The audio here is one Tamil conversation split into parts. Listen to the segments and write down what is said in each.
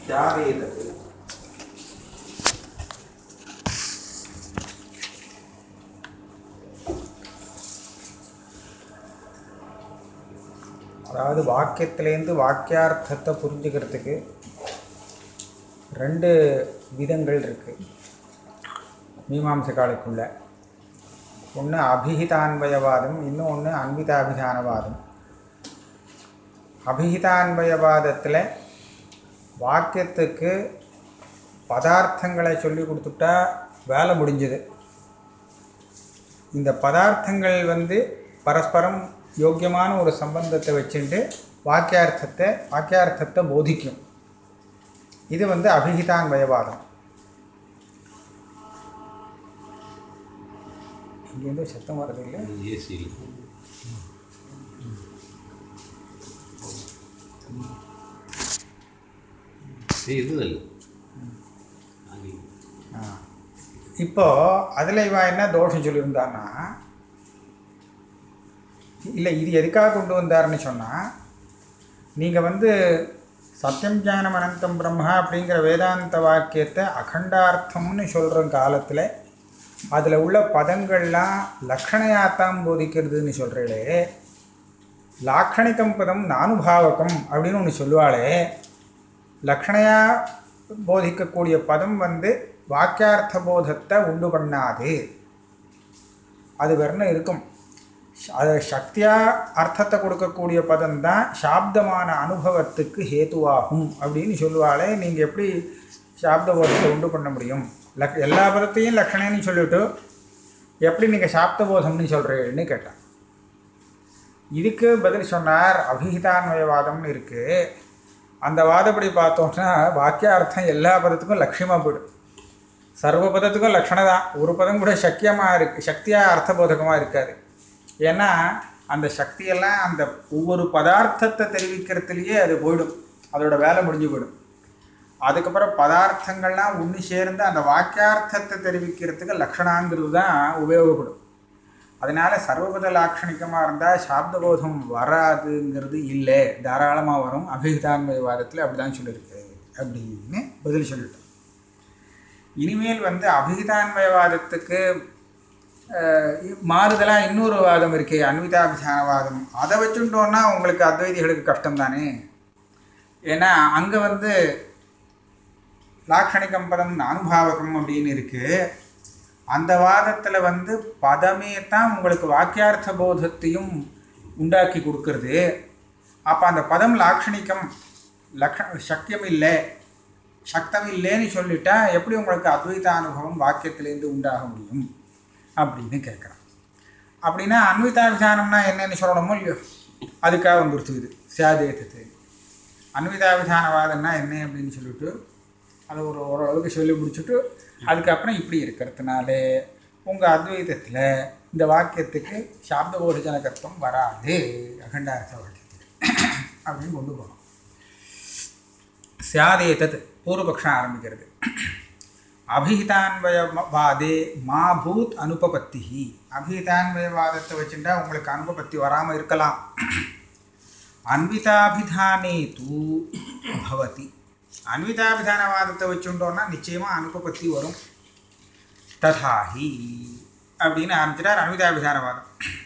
ஸ்யாதேதது அதாவது வாக்கியத்திலேருந்து வாக்கியார்த்தத்தை புரிஞ்சுக்கிறதுக்கு ரெண்டு விதங்கள் இருக்குது மீமாம்சகாலுக்குள்ள ஒன்று அபிஹிதான்வயவாதம் இன்னும் ஒன்று அன்விதாபிதானவாதம் அபிஹிதான்வயவாதத்தில் வாக்கியத்துக்கு பதார்த்தங்களை சொல்லி கொடுத்துட்டா வேலை முடிஞ்சது இந்த பதார்த்தங்கள் வந்து பரஸ்பரம் யோக்கியமான ஒரு சம்பந்தத்தை வச்சுட்டு வாக்கியார்த்தத்தை வாக்கியார்த்தத்தை போதிக்கும் இது வந்து அபிஹிதான்வயவாதம் இங்கேருந்து சத்தம் வர்றது இல்லை ஏசியில் இதுதல்ல ஆ. இப்போ அதில் இவன் என்ன தோஷம் சொல்லியிருந்தான்னா இல்லை இது எதுக்காக கொண்டு வந்தாருன்னு சொன்னால் நீங்கள் வந்து சத்தியம் ஞானம் அனந்தம் பிரம்மா அப்படிங்கிற வேதாந்த வாக்கியத்தை அகண்டார்த்தம்னு சொல்கிற காலத்தில் அதில் உள்ள பதங்கள்லாம் லக்ஷணையாத்தான் போதிக்கிறதுன்னு சொல்கிறீங்களே லாக்ஷணிகம் பதம் நானுபாவகம் அப்படின்னு ஒன்று சொல்லுவாளே லக்ஷணையா போதிக்கக்கூடிய பதம் வந்து வாக்கியார்த்த போதத்தை உண்டு பண்ணாது அது வெறும் இருக்கும் அது சக்தியா அர்த்தத்தை கொடுக்கக்கூடிய பதம் தான் சாப்தமான அனுபவத்துக்கு ஹேதுவாகும் அப்படின்னு சொல்லுவாளே நீங்கள் எப்படி சாப்த போதத்தை உண்டு பண்ண முடியும் லக் எல்லா பதத்தையும் லக்ஷணன்னு சொல்லிவிட்டு எப்படி நீங்கள் சாப்த போதம்னு சொல்கிறீன்னு கேட்டான் இதுக்கு பதில் சொன்னார் அபிஹிதான்வயவாதம்னு இருக்குது அந்த வாதப்படி பார்த்தோம்னா வாக்கியார்த்தம் எல்லா பதத்துக்கும் லட்சியமாக போயிடும் சர்வ பதத்துக்கும் லக்ஷணம் தான் ஒரு பதம் கூட சக்கியமாக இருக்கு சக்தியாக அர்த்தபோதகமாக இருக்காது ஏன்னா அந்த சக்தியெல்லாம் அந்த ஒவ்வொரு பதார்த்தத்தை தெரிவிக்கிறதுலையே அது போயிடும் அதோட வேலை முடிஞ்சு போயிடும் அதுக்கப்புறம் பதார்த்தங்கள்லாம் ஒன்று சேர்ந்து அந்த வாக்கியார்த்தத்தை தெரிவிக்கிறதுக்கு லக்ஷணாங்கிறது தான் உபயோகப்படும் அதனால சர்வபத லாட்சணிகமாக இருந்தால் சாப்தபோதம் வராதுங்கிறது இல்லை தாராளமாக வரும் அபிஹிதான்மயவாதத்தில் அப்படி தான் சொல்லியிருக்கு அப்படின்னு பதில் சொல்லிட்டோம் இனிமேல் வந்து அபிஹிதான்மயவாதத்துக்கு மாறுதலாக இன்னொரு வாதம் இருக்கே அன்விதாபிதானவாதம் அதை வச்சுட்டோன்னா உங்களுக்கு அத்வைதிகளுக்கு கஷ்டம் தானே ஏன்னா அங்கே வந்து லாக்ஷணிகம் பதம் அனுபாவகம் அப்படின்னு இருக்குது அந்த வாதத்தில் வந்து பதமே தான் உங்களுக்கு வாக்கியார்த்த போதத்தையும் உண்டாக்கி கொடுக்கறது அப்போ அந்த பதம் லாக்ஷணிகம் லக்ஷ சக்கியம் இல்லை சக்தம் இல்லைன்னு சொல்லிட்டா எப்படி உங்களுக்கு அத்வைத அனுபவம் வாக்கியத்திலேருந்து உண்டாக முடியும் அப்படின்னு கேட்குறான் அப்படின்னா அன்விதாபிதானம்னா என்னன்னு சொல்லணுமோ இல்லையோ அதுக்காக வந்துருச்சு இது சியாதேத்தது அன்விதாபிதானவாதம்னா என்ன அப்படின்னு சொல்லிட்டு அதை ஒரு ஓரளவுக்கு சொல்லி முடிச்சுட்டு அதுக்கப்புறம் இப்படி இருக்கிறதுனால உங்கள் அத்வைதத்தில் இந்த வாக்கியத்துக்கு சாப்தபோத ஜனகத்துவம் வராது அகண்டார்த்த வாக்கியத்துக்கு அப்படின்னு கொண்டு போகணும் சியாதேதத் பூர்வபக்ஷம் ஆரம்பிக்கிறது அபிஹிதான்வயவாதே மா பூத் அனுபபத்தி அபிஹிதான்வயவாதத்தை வச்சுட்டா உங்களுக்கு அனுபபத்தி வராமல் இருக்கலாம் அன்விதாபிதானே தூ பவதி அன்விதாபிதானவாதத்தை வச்சுட்டோன்னா நிச்சயமாக அனுபபத்தி வரும் ததாஹி அப்படின்னு ஆரம்பிச்சிட்டார் அன்விதாபிதானவாதம்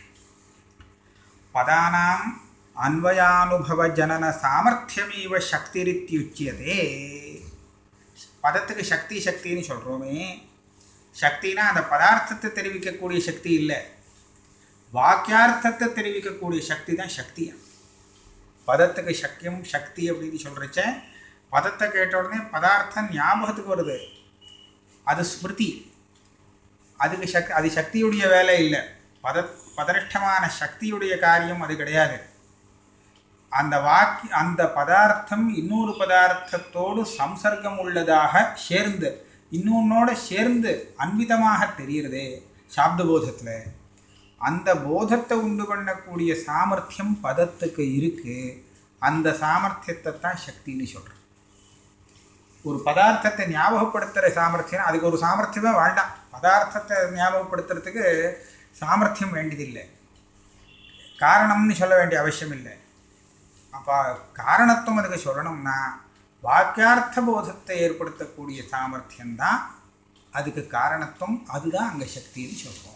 பதானாம் அன்வயானுபவ ஜனன சாமர்த்தியமீவ சக்திரித்யுச்சியதே பதத்துக்கு சக்தி சக்தின்னு சொல்கிறோமே சக்தினா அந்த பதார்த்தத்தை தெரிவிக்கக்கூடிய சக்தி இல்லை வாக்கியார்த்தத்தை தெரிவிக்கக்கூடிய சக்தி தான் சக்தியா பதத்துக்கு சக்கியம் சக்தி அப்படின்னு சொல்கிறச்ச பதத்தை கேட்ட உடனே பதார்த்தம் ஞாபகத்துக்கு வருது அது ஸ்மிருதி அதுக்கு சக் அது சக்தியுடைய வேலை இல்லை பத பதனிஷ்டமான சக்தியுடைய காரியம் அது கிடையாது அந்த வாக்கி அந்த பதார்த்தம் இன்னொரு பதார்த்தத்தோடு சம்சர்க்கம் உள்ளதாக சேர்ந்து இன்னொன்னோட சேர்ந்து அன்விதமாக தெரிகிறதே சாப்தபோதத்தில் அந்த போதத்தை உண்டு பண்ணக்கூடிய சாமர்த்தியம் பதத்துக்கு இருக்குது அந்த சாமர்த்தியத்தை தான் சக்தின்னு சொல்கிறேன் ஒரு பதார்த்தத்தை ஞாபகப்படுத்துகிற சாமர்த்தியம் அதுக்கு ஒரு சாமர்த்தியமே வேண்டாம் பதார்த்தத்தை ஞாபகப்படுத்துறதுக்கு சாமர்த்தியம் வேண்டியதில்லை காரணம்னு சொல்ல வேண்டிய அவசியம் இல்லை அப்போ காரணத்துவம் அதுக்கு சொல்லணும்னா வாக்கியார்த்த போதத்தை ஏற்படுத்தக்கூடிய சாமர்த்தியம்தான் அதுக்கு காரணத்துவம் அதுதான் அங்கே சக்தின்னு சொல்கிறோம்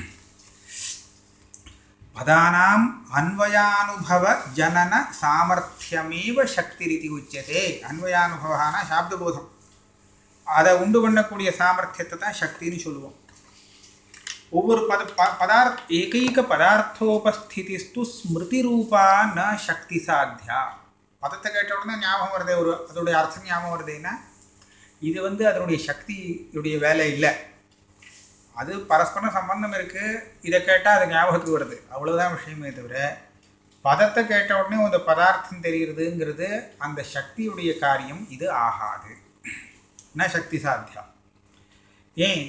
பதானாம் அன்வயானுபவ ஜனன சாமர்த்தியமேவ சக்திரிதி உச்சதே அன்வயானுபவான சாப்தபோதம் அதை உண்டு பண்ணக்கூடிய சாமர்த்தியத்தை தான் சக்தின்னு சொல்லுவோம் ஒவ்வொரு பத ப பதார்த்த ஏகைக பதார்த்தோபஸ்திதிஸ்து ஸ்மிருதி ரூபா ந சக்தி சாத்தியா பதத்தை கேட்ட உடனே ஞாபகம் வருதே ஒரு அதோடைய அர்த்தம் ஞாபகம் வருதுன்னா இது வந்து அதனுடைய சக்தியுடைய வேலை இல்லை அது பரஸ்பரம் சம்பந்தம் இருக்குது இதை கேட்டால் அது ஞாபகத்துக்கு வருது அவ்வளோதான் விஷயமே தவிர பதத்தை கேட்ட உடனே அந்த பதார்த்தம் தெரிகிறதுங்கிறது அந்த சக்தியுடைய காரியம் இது ஆகாது ந சக்தி சாத்தியா ஏன்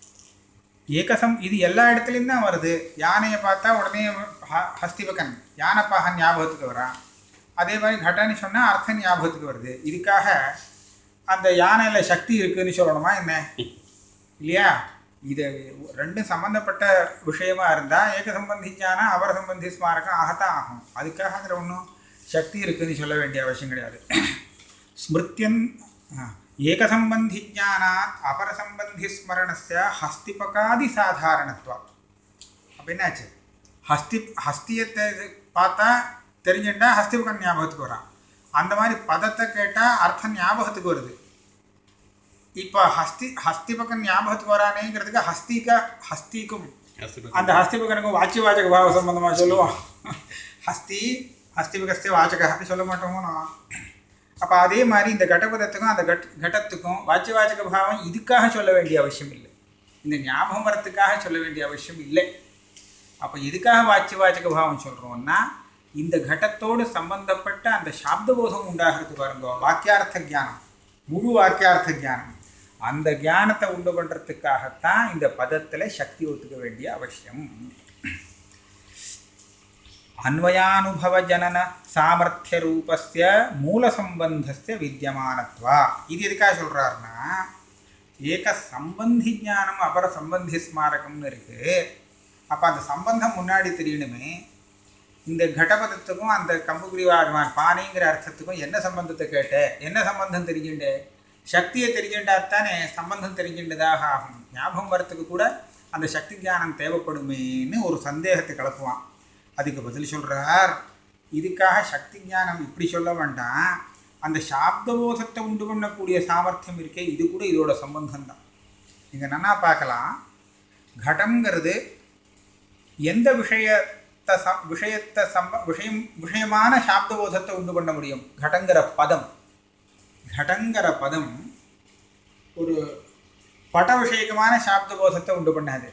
ஏகசம் இது எல்லா இடத்துலையும் தான் வருது யானையை பார்த்தா உடனே ஹ- ஹஸ்திபகன் யானைப்பாகன் ஞாபகத்துக்கு வரான் அதே மாதிரி கடன்னு சொன்னால் அர்த்தம் ஞாபகத்துக்கு வருது இதுக்காக அந்த யானையில் சக்தி இருக்குன்னு சொல்லணுமா என்ன இல்லையா இது ரெண்டும் சம்மந்தப்பட்ட விஷயமா இருந்தால் ஏக சம்பந்திச்சானா அவர சம்பந்தி ஸ்மாரகம் ஆகத்தான் ஆகும் அதுக்காக அதில் ஒன்றும் சக்தி இருக்குன்னு சொல்ல வேண்டிய அவசியம் கிடையாது ஸ்மிருத்தியன் ஏகசம்பந்தி ஜானாத் அபரசம்பந்தி ஸ்மரணஸ்ய ஹஸ்திபகாதி சாதாரணத்துவம் அப்படின்னாச்சு ஹஸ்தி ஹஸ்தியத்தை இது பார்த்தா தெரிஞ்சுட்டா ஹஸ்திபகன் ஞாபகத்துக்கு வரான் அந்த மாதிரி பதத்தை கேட்டால் அர்த்தம் ஞாபகத்துக்கு வருது இப்போ ஹஸ்தி ஹஸ்திபகன் ஞாபகத்துக்கு வரானேங்கிறதுக்கு ஹஸ்திக ஹஸ்திக்கும் அந்த ஹஸ்திபகனுக்கும் வாச்சியவாச்சக பாவ சம்பந்தமாக சொல்லுவோம் ஹஸ்தி ஹஸ்திபகஸ்தே வாச்சக அப்படி சொல்ல மாட்டோமோ நான் அப்போ அதே மாதிரி இந்த கடபதத்துக்கும் அந்த கட் கடத்துக்கும் வாச்சியவாச்சக பாவம் இதுக்காக சொல்ல வேண்டிய அவசியம் இல்லை இந்த ஞாபகம் வரத்துக்காக சொல்ல வேண்டிய அவசியம் இல்லை அப்போ எதுக்காக வாச்சியவாச்சக பாவம் சொல்கிறோம்னா இந்த கடத்தோடு சம்பந்தப்பட்ட அந்த சாப்தபோதம் உண்டாகிறது பாருங்க வாக்கியார்த்த ஞானம் முழு வாக்கியார்த்த ஞானம் அந்த ஞானத்தை உண்டு பண்ணுறதுக்காகத்தான் இந்த பதத்தில் சக்தி ஒத்துக்க வேண்டிய அவசியம் அன்வயானுபவ ஜனன சாமர்த்திய ரூபஸ்ய மூல சம்பந்தஸ்ய வித்தியமானத்வா இது எதுக்காக சொல்கிறாருன்னா ஏக சம்பந்தி ஞானம் அபர சம்பந்தி ஸ்மாரகம்னு இருக்குது அப்போ அந்த சம்பந்தம் முன்னாடி தெரியணுமே இந்த கடபதத்துக்கும் அந்த கம்புகுரிவாகமான பானைங்கிற அர்த்தத்துக்கும் என்ன சம்பந்தத்தை கேட்ட என்ன சம்பந்தம் தெரிஞ்சுண்டு சக்தியை தெரிஞ்சுட்டாத்தானே சம்பந்தம் தெரிஞ்சுட்டதாக ஆகும் ஞாபகம் வரத்துக்கு கூட அந்த சக்தி ஞானம் தேவைப்படுமேன்னு ஒரு சந்தேகத்தை கிளப்புவான் அதுக்கு பதில் சொல்கிறார் இதுக்காக சக்தி ஞானம் இப்படி சொல்ல வேண்டாம் அந்த சாப்தபோதத்தை உண்டு பண்ணக்கூடிய சாமர்த்தியம் இருக்கே இது கூட இதோட சம்பந்தம் தான் நீங்கள் என்னன்னா பார்க்கலாம் கடம்ங்கிறது எந்த விஷயத்தை சம் விஷயத்தை சம்ப விஷயம் விஷயமான சாப்தபோதத்தை உண்டு பண்ண முடியும் கடங்கிற பதம் கடங்கிற பதம் ஒரு பட விஷயகமான சாப்தபோதத்தை உண்டு பண்ணாது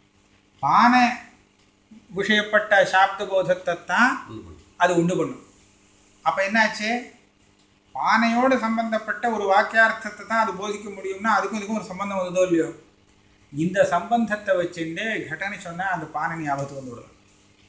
பானை விஷயப்பட்ட சாப்தபோதத்தை தான் அது உண்டு பண்ணும் அப்போ என்னாச்சு பானையோடு சம்பந்தப்பட்ட ஒரு வாக்கியார்த்தத்தை தான் அது போதிக்க முடியும்னா அதுக்கும் இதுக்கும் ஒரு சம்பந்தம் வருதோ இல்லையோ இந்த சம்பந்தத்தை வச்சுட்டு கடனை சொன்னால் அந்த பானை ஞாபகத்துக்கு வந்து விடும்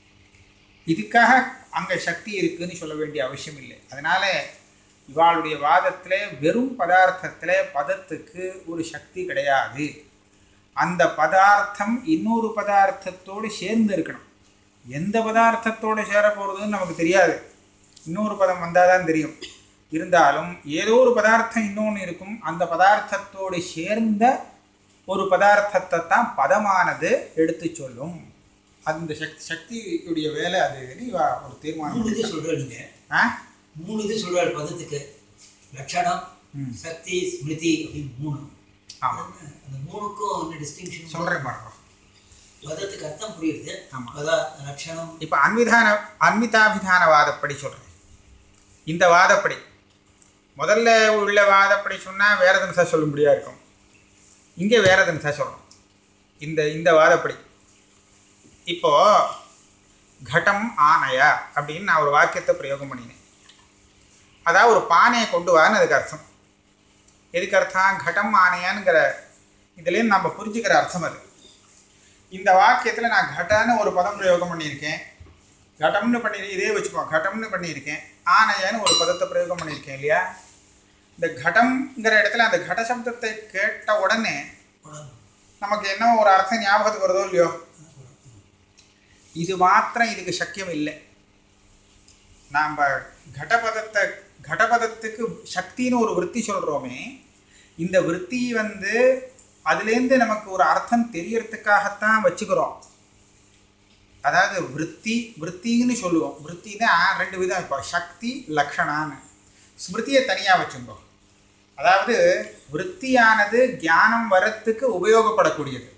இதுக்காக அங்கே சக்தி இருக்குன்னு சொல்ல வேண்டிய அவசியம் இல்லை அதனால இவாளுடைய வாதத்தில் வெறும் பதார்த்தத்தில் பதத்துக்கு ஒரு சக்தி கிடையாது அந்த பதார்த்தம் இன்னொரு பதார்த்தத்தோடு சேர்ந்து இருக்கணும் எந்த பதார்த்தத்தோடு சேர போகிறதுன்னு நமக்கு தெரியாது இன்னொரு பதம் வந்தால் தான் தெரியும் இருந்தாலும் ஏதோ ஒரு பதார்த்தம் இன்னொன்று இருக்கும் அந்த பதார்த்தத்தோடு சேர்ந்த ஒரு பதார்த்தத்தை தான் பதமானது எடுத்து சொல்லும் அந்த சக்தி சக்தியுடைய வேலை அதுன்னு இவா ஒரு தீர்மானம் மூணு இது பண்ணிட்டா. சொல்றாரு நீங்க ஆ மூணு இது சொல்றாரு பதத்துக்கு லட்சணம் ம். சக்தி ஸ்மிருதி அப்படின்னு மூணு ஆமாம் என்ன, அந்த மூணுக்கும் என்ன டிஸ்டிங்ஷன் சொல்கிறேன் பாருங்க பதத்துக்கு அர்த்தம் புரியுது ஆமா. பதா லட்சணம் இப்போ அன்விதான அன்விதாபிதான வாதப்படி சொல்கிறேன் இந்த வாதப்படி முதல்ல உள்ள வாதப்படி சொன்னால் வேற தினசா சொல்லும்படியாக இருக்கும் இங்கே வேற தினசா சொல்லணும் இந்த இந்த வாதப்படி இப்போ கடம் ஆனய அப்படின்னு நான் ஒரு வாக்கியத்தை பிரயோகம் பண்ணினேன் அதாவது ஒரு பானையை கொண்டு வான்னு அதுக்கு அர்த்தம் எதுக்கு அர்த்தம் கடம் ஆனையான்ங்கிற இதுலேருந்து நம்ம புரிஞ்சுக்கிற அர்த்தம் அது இந்த வாக்கியத்தில் நான் கடன்னு ஒரு பதம் பிரயோகம் பண்ணியிருக்கேன் கடம்னு பண்ணி இதே வச்சுக்கோ கடம்னு பண்ணியிருக்கேன் ஆனையன்னு ஒரு பதத்தை பிரயோகம் பண்ணியிருக்கேன் இல்லையா இந்த கடம்ங்கிற இடத்துல அந்த கட சப்தத்தை கேட்ட உடனே குடம். நமக்கு என்ன ஒரு அர்த்தம் ஞாபகத்துக்கு வருதோ இல்லையோ இது மாத்திரம் இதுக்கு சக்கியம் இல்லை நாம் கடபதத்தை கடபதத்துக்கு சக்தின்னு ஒரு விற்பி சொல்கிறோமே இந்த விற்பி வந்து அதுலேருந்து நமக்கு ஒரு அர்த்தம் தெரியறதுக்காகத்தான் வச்சுக்கிறோம் அதாவது விற்பி விற்த்தின்னு சொல்லுவோம் விற்த்தினா ரெண்டு விதம் இப்போ சக்தி லக்ஷணான்னு ஸ்மிருதியை தனியாக வச்சுங்கோ அதாவது விற்த்தியானது ஞானம் வரத்துக்கு உபயோகப்படக்கூடியது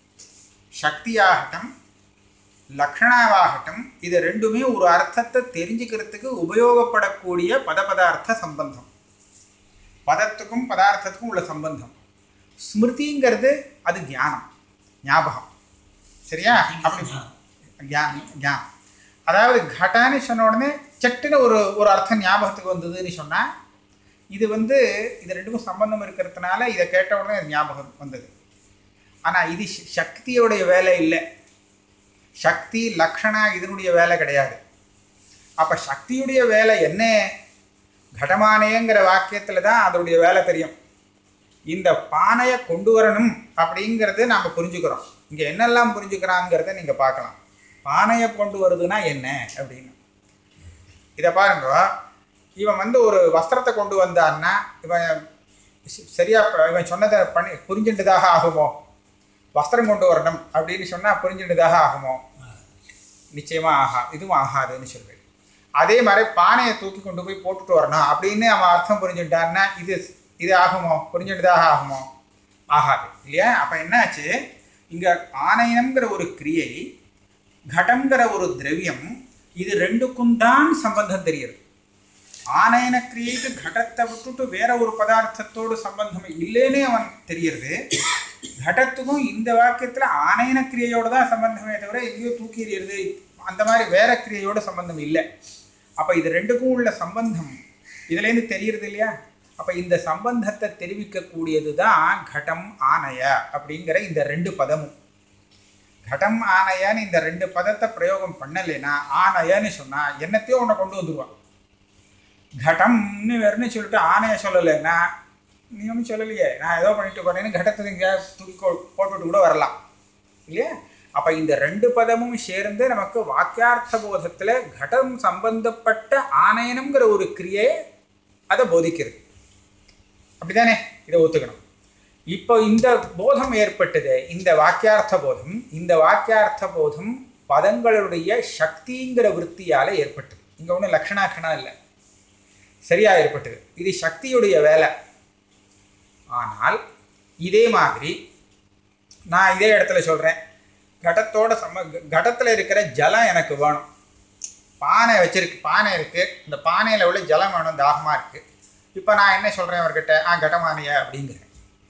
சக்தியாகட்டும் லக்ஷணாவாகட்டும் இது ரெண்டுமே ஒரு அர்த்தத்தை தெரிஞ்சுக்கிறதுக்கு உபயோகப்படக்கூடிய பதபதார்த்த சம்பந்தம் பதத்துக்கும் பதார்த்தத்துக்கும் உள்ள சம்பந்தம் ஸ்மிருதிங்கிறது அது ஞானம் ஞாபகம் சரியா அப்படி ஞானம் ஞானம் அதாவது கட்டான்னு சொன்ன உடனே சட்டுன்னு ஒரு ஒரு அர்த்தம் ஞாபகத்துக்கு வந்ததுன்னு சொன்னால் இது வந்து இது ரெண்டுக்கும் சம்பந்தம் இருக்கிறதுனால இதை கேட்ட உடனே அது ஞாபகம் வந்தது ஆனால் இது ச- சக்தியோடைய வேலை இல்லை சக்தி லக்ஷணா இதனுடைய வேலை கிடையாது அப்போ சக்தியுடைய வேலை என்ன கடமானேங்கிற வாக்கியத்தில் தான் அதனுடைய வேலை தெரியும் இந்த பானையை கொண்டு வரணும் அப்படிங்கிறது நாம் புரிஞ்சுக்கிறோம் இங்கே என்னெல்லாம் புரிஞ்சுக்கிறாங்கிறத நீங்கள் பார்க்கலாம் பானையை கொண்டு வருதுன்னா என்ன அப்படின்னு இதை பாருங்க இவன் வந்து ஒரு வஸ்திரத்தை கொண்டு வந்தான்னா இவன் சி- சரியா ப- இவன் சொன்னதை பண்ணி புரிஞ்சுட்டதாக ஆகுமோ வஸ்திரம் கொண்டு வரணும் அப்படின்னு சொன்னால் புரிஞ்சுட்டதாக ஆகுமோ நிச்சயமாக ஆகா இதுவும் ஆகாதுன்னு சொல்வேன் அதே மாதிரி பானையை தூக்கி கொண்டு போய் போட்டுட்டு வரணும் அப்படின்னு அவன் அர்த்தம் புரிஞ்சுட்டான்னா இது இது ஆகுமோ புரிஞ்சுட்டதாக ஆகுமோ ஆகாது இல்லையா அப்போ என்னாச்சு இங்கே ஆனயனம்ங்கிற ஒரு கிரியை கடம்ங்கிற ஒரு திரவியம் இது ரெண்டுக்கும் தான் சம்பந்தம் தெரியுது ஆனயன கிரியைக்கு கடத்தை விட்டுட்டு வேற ஒரு பதார்த்தத்தோடு சம்பந்தம் இல்லைன்னே அவன் தெரியறது கடத்துக்கும் இந்த வாக்கியத்தில் ஆனயன கிரியையோட தான் சம்பந்தமே தவிர எங்கேயோ தூக்கி எறியறது அந்த மாதிரி வேற கிரியையோட சம்பந்தம் இல்லை அப்போ இது ரெண்டுக்கும் உள்ள சம்பந்தம் இதுலேருந்து தெரியறது இல்லையா அப்போ இந்த சம்பந்தத்தை தெரிவிக்கக்கூடியது தான் கடம் ஆனய அப்படிங்கிற இந்த ரெண்டு பதமும் கடம் ஆனயன்னு இந்த ரெண்டு பதத்தை பிரயோகம் பண்ணலைன்னா ஆனயன்னு சொன்னால் என்னத்தையோ ஒன்றை கொண்டு வந்துடுவான் கடம்னு வேறுனு சொல்லிட்டு ஆணையை சொல்லலைன்னா நீ ஒன்றும் சொல்லலையே நான் ஏதோ பண்ணிட்டு போனேன்னு கடத்தை இங்கே தூக்கி கொ- போட்டுட்டு கூட வரலாம் இல்லையா அப்போ இந்த ரெண்டு பதமும் சேர்ந்து நமக்கு வாக்கியார்த்த போதத்தில் கடம் சம்பந்தப்பட்ட ஆனயனம்ங்கிற ஒரு கிரியை அதை போதிக்கிறது அப்படிதானே இதை ஒத்துக்கணும் இப்போ இந்த போதம் ஏற்பட்டது இந்த வாக்கியார்த்த போதம் இந்த வாக்கியார்த்த போதம் பதங்களுடைய சக்திங்கிற விற்த்தியால் ஏற்பட்டது இங்கே ஒன்றும் லக்ஷணாக்கணம் இல்லை சரியா ஏற்பட்டது இது சக்தியுடைய வேலை ஆனால் இதே மாதிரி நான் இதே இடத்துல சொல்கிறேன் கடத்தோட சம கடத்தில் இருக்கிற ஜலம் எனக்கு வேணும் பானை வச்சிருக்கு பானை இருக்குது இந்த பானையில் உள்ள ஜலம் வேணும் தாகமாக இருக்குது இப்போ நான் என்ன சொல்கிறேன் அவர்கிட்ட ஆ கடமானிய அப்படிங்கிறேன்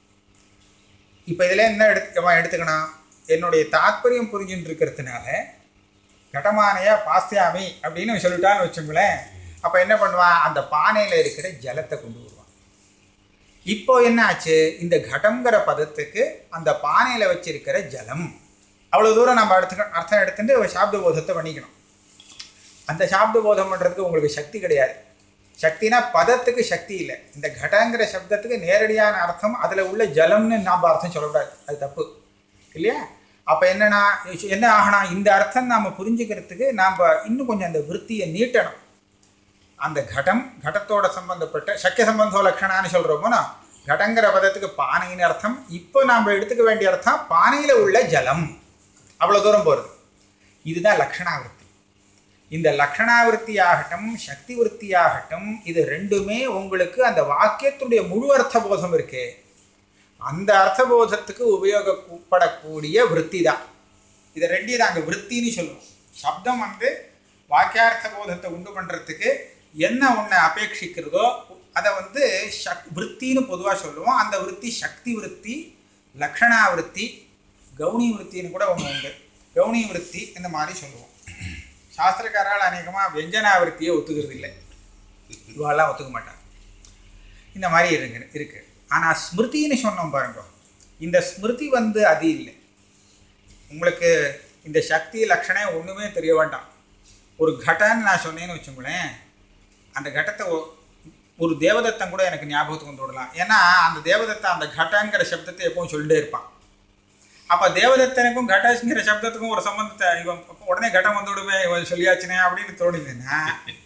இப்போ இதில் என்ன எடுத்துக்கமா எடுத்துக்கணும் என்னுடைய தாத்பரியம் புரிஞ்சுட்டு இருக்கிறதுனால கடமானையா பாஸ்தியாமி அப்படின்னு சொல்லிட்டான்னு வச்சுங்களேன் அப்போ என்ன பண்ணுவான் அந்த பானையில் இருக்கிற ஜலத்தை கொண்டு வருவான் இப்போ என்ன ஆச்சு இந்த கடம்ங்கிற பதத்துக்கு அந்த பானையில் வச்சிருக்கிற ஜலம் அவ்வளோ தூரம் நம்ம அடுத்து அர்த்தம் எடுத்துட்டு சாப்த போதத்தை பண்ணிக்கணும் அந்த சாப்த போதம் பண்ணுறதுக்கு உங்களுக்கு சக்தி கிடையாது சக்தினா பதத்துக்கு சக்தி இல்லை இந்த கடங்கிற சப்தத்துக்கு நேரடியான அர்த்தம் அதில் உள்ள ஜலம்னு நாம் அர்த்தம் சொல்லக்கூடாது அது தப்பு இல்லையா அப்போ என்னன்னா என்ன ஆகணும் இந்த அர்த்தம் நாம் புரிஞ்சுக்கிறதுக்கு நாம் இன்னும் கொஞ்சம் அந்த விற்த்தியை நீட்டணும் அந்த கடம் கடத்தோட சம்பந்தப்பட்ட சக்கிய சம்பந்தோ லட்சணான்னு சொல்கிறோமோனா கடங்கிற பதத்துக்கு பானைன்னு அர்த்தம் இப்போ நாம் எடுத்துக்க வேண்டிய அர்த்தம் பானையில் உள்ள ஜலம் அவ்வளோ தூரம் போகிறது இதுதான் லக்ஷணாவிருத்தி இந்த லக்ஷணாவிருத்தி ஆகட்டும் சக்தி விருத்தி ஆகட்டும் இது ரெண்டுமே உங்களுக்கு அந்த வாக்கியத்துடைய முழு அர்த்த போதம் இருக்கே அந்த அர்த்த போதத்துக்கு உபயோகப்படக்கூடிய விருத்தி தான் இதை ரெண்டையும் நாங்கள் விருத்தின்னு சொல்லுவோம் சப்தம் வந்து வாக்கியார்த்த போதத்தை உண்டு பண்ணுறதுக்கு என்ன ஒன்று அபேட்சிக்கிறதோ அதை வந்து சக் விற்த்தின்னு பொதுவாக சொல்லுவோம் அந்த விற்பி சக்தி விற்பி லக்ஷணா விற்பி கவுனி விற்த்தின்னு கூட ஒன்று உண்டு கவுனி விற்பி இந்த மாதிரி சொல்லுவோம் சாஸ்திரக்காரால் அநேகமாக வியஞ்சனாவிருத்தியை ஒத்துக்கிறது இல்லை இவாளெல்லாம் ஒத்துக்க மாட்டாங்க இந்த மாதிரி இருக்கு இருக்கு ஆனால் ஸ்மிருதின்னு சொன்னோம் பாருங்க இந்த ஸ்மிருதி வந்து அது இல்லை உங்களுக்கு இந்த சக்தி லக்ஷணம் ஒன்றுமே தெரிய வேண்டாம் ஒரு கட்டான்னு நான் சொன்னேன்னு வச்சுங்களேன் அந்த கட்டத்தை ஒ- ஒரு தேவதத்தன் கூட எனக்கு ஞாபகத்துக்கு வந்து விடலாம் ஏன்னா அந்த தேவதத்தன் அந்த கட்டங்கிற சப்தத்தை எப்பவும் சொல்லிட்டே இருப்பான் அப்போ தேவதத்தனுக்கும் கடங்கிற சப்தத்துக்கும் ஒரு சம்பந்தத்தை இவன் உடனே கட்டம் வந்து விடுமே இவன் சொல்லியாச்சுனே அப்படின்னு தோணுதுன்னா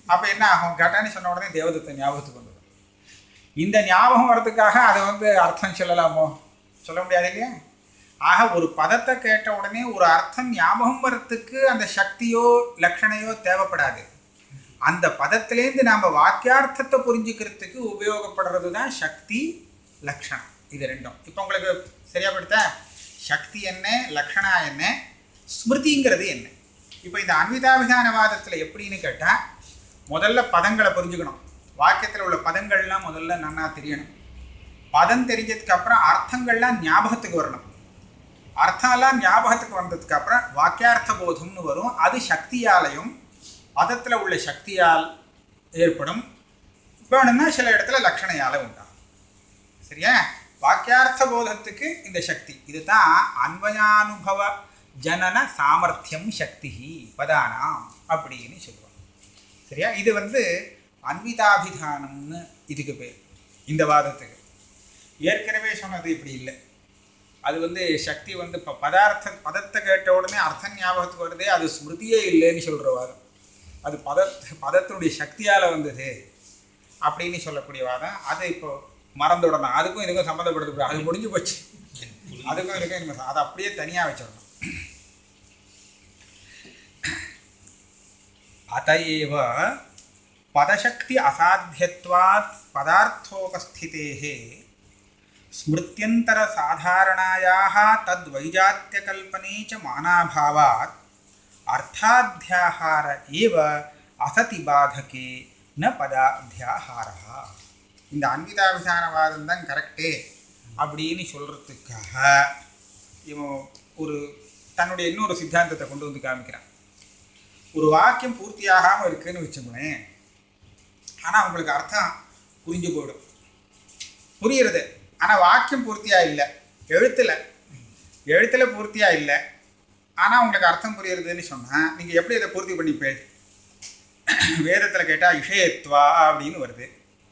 அப்போ என்ன ஆகும் கடன்னு சொன்ன உடனே தேவதத்தை ஞாபகத்துக்கு வந்துடும் இந்த ஞாபகம் வர்றதுக்காக அதை வந்து அர்த்தம் சொல்லலாமோ சொல்ல முடியாது இல்லையா ஆக ஒரு பதத்தை கேட்ட உடனே ஒரு அர்த்தம் ஞாபகம் வர்றதுக்கு அந்த சக்தியோ லட்சணையோ தேவைப்படாது அந்த பதத்திலேருந்து நாம் வாக்கியார்த்தத்தை புரிஞ்சுக்கிறதுக்கு உபயோகப்படுறது தான் சக்தி லக்ஷணம் இது ரெண்டும் இப்போ உங்களுக்கு சரியா படுத்த சக்தி என்ன லக்ஷணா என்ன ஸ்மிருதிங்கிறது என்ன இப்போ இந்த அன்விதாபிதானவாதத்தில் எப்படின்னு கேட்டால் முதல்ல பதங்களை புரிஞ்சுக்கணும் வாக்கியத்தில் உள்ள பதங்கள்லாம் முதல்ல நன்னா தெரியணும் பதம் தெரிஞ்சதுக்கு அப்புறம் அர்த்தங்கள்லாம் ஞாபகத்துக்கு வரணும் அர்த்தம்லாம் ஞாபகத்துக்கு வந்ததுக்கு அப்புறம் வாக்கியார்த்த போதம்னு வரும் அது சக்தியாலையும் பதத்தில் உள்ள சக்தியால் ஏற்படும் வேணும்னா சில இடத்துல லக்ஷணையால் உண்டாகும் சரியா வாக்கியார்த்த போதத்துக்கு இந்த சக்தி இதுதான் அன்வயானுபவ ஜனன சாமர்த்தியம் சக்தி பதானாம் அப்படின்னு சொல்லுவாங்க சரியா இது வந்து அன்விதாபிதானம்னு இதுக்கு பேர் இந்த வாதத்துக்கு ஏற்கனவே சொன்னது இப்படி இல்லை அது வந்து சக்தி வந்து இப்போ பதார்த்த பதத்தை கேட்ட உடனே அர்த்தம் ஞாபகத்துக்கு வருதே அது ஸ்மிருதியே இல்லைன்னு சொல்கிற வாதம் அது பத பதத்தினுடைய சக்தியால் வந்தது அப்படின்னு சொல்லக்கூடிய வாதம் அது இப்போ மறந்துவிடணும் அதுக்கும் இதுக்கும் சம்மந்தப்படுத்தக்கூடாது அது முடிஞ்சு போச்சு அதுக்கும் இதுக்கும் இனிமே அதை அப்படியே தனியாக வச்சிடணும் அதையேவ பதசக்தி அசாத்தியத்வாத் பதார்த்தோபஸ்திதேः स्मृत्यन्तरसाधारणायाः तद्वैजात्यकल्पने च मानाभावात् अर्थाध्याहार एव असति बाधके न पदाध्याहारः இந்த அன்விதாபிதானவாதம் தான் கரெக்டே அப்படின்னு சொல்கிறதுக்காக இவன் ஒரு தன்னுடைய இன்னொரு சித்தாந்தத்தை கொண்டு வந்து காமிக்கிறான் ஒரு வாக்கியம் பூர்த்தியாகாமல் இருக்குன்னு வச்சுக்கோங்களேன் ஆனால் உங்களுக்கு அர்த்தம் புரிஞ்சு போயிடும் புரியுறது ஆனால் வாக்கியம் பூர்த்தியாக இல்லை எழுத்தில் எழுத்தில் பூர்த்தியாக இல்லை ஆனால் உங்களுக்கு அர்த்தம் புரியுறதுன்னு சொன்னால் நீங்கள் எப்படி இதை பூர்த்தி பண்ணிப்பேள் வேதத்தில் கேட்டால் இஷயத்வா அப்படின்னு வருது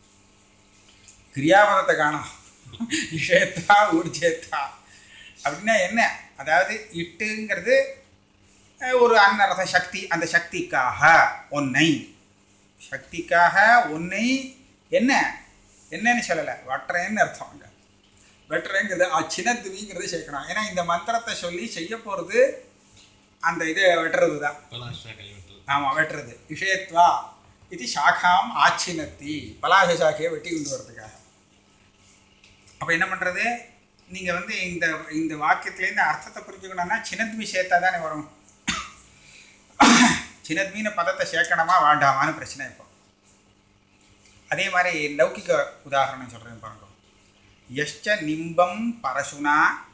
கிரியாபதத்தை காணும் இஷயத்வா ஊர்ஜேத்வா அப்படின்னா என்ன அதாவது இட்டுங்கிறது அஹ், ஒரு அன்னரச சக்தி அந்த சக்திக்காக ஒன்னை சக்திக்காக ஒன்னை என்ன என்னன்னு சொல்லலை வட்டுறேன்னு அர்த்தம் அங்கே வெட்டுறேங்கிறது அச்சினத்துவிங்கிறது சேர்க்கணும் ஏன்னா இந்த மந்திரத்தை சொல்லி செய்ய போகிறது அந்த இதை வெட்டுறது தான் பலாஷா கைவிட்டது ஆமாம் வெட்டுறது விஷயத்வா இது சாகாம் ஆச்சினத்தி பலாச சாக்கையை வெட்டி கொண்டு வரதுக்காக அப்போ என்ன பண்ணுறது நீங்கள் வந்து இந்த இந்த வாக்கியத்துலேருந்து அர்த்தத்தை புரிஞ்சுக்கணும்னா சின்னத்மி சேர்த்தா தானே வரும் சின்னத்மின்னு பதத்தை சேர்க்கணுமா வேண்டாமான்னு பிரச்சனை இப்போ அதே மாதிரி லௌகிக உதாரணம் சொல்கிறேன் பாருங்க யஷ்ச நிம்பம் பரசுனா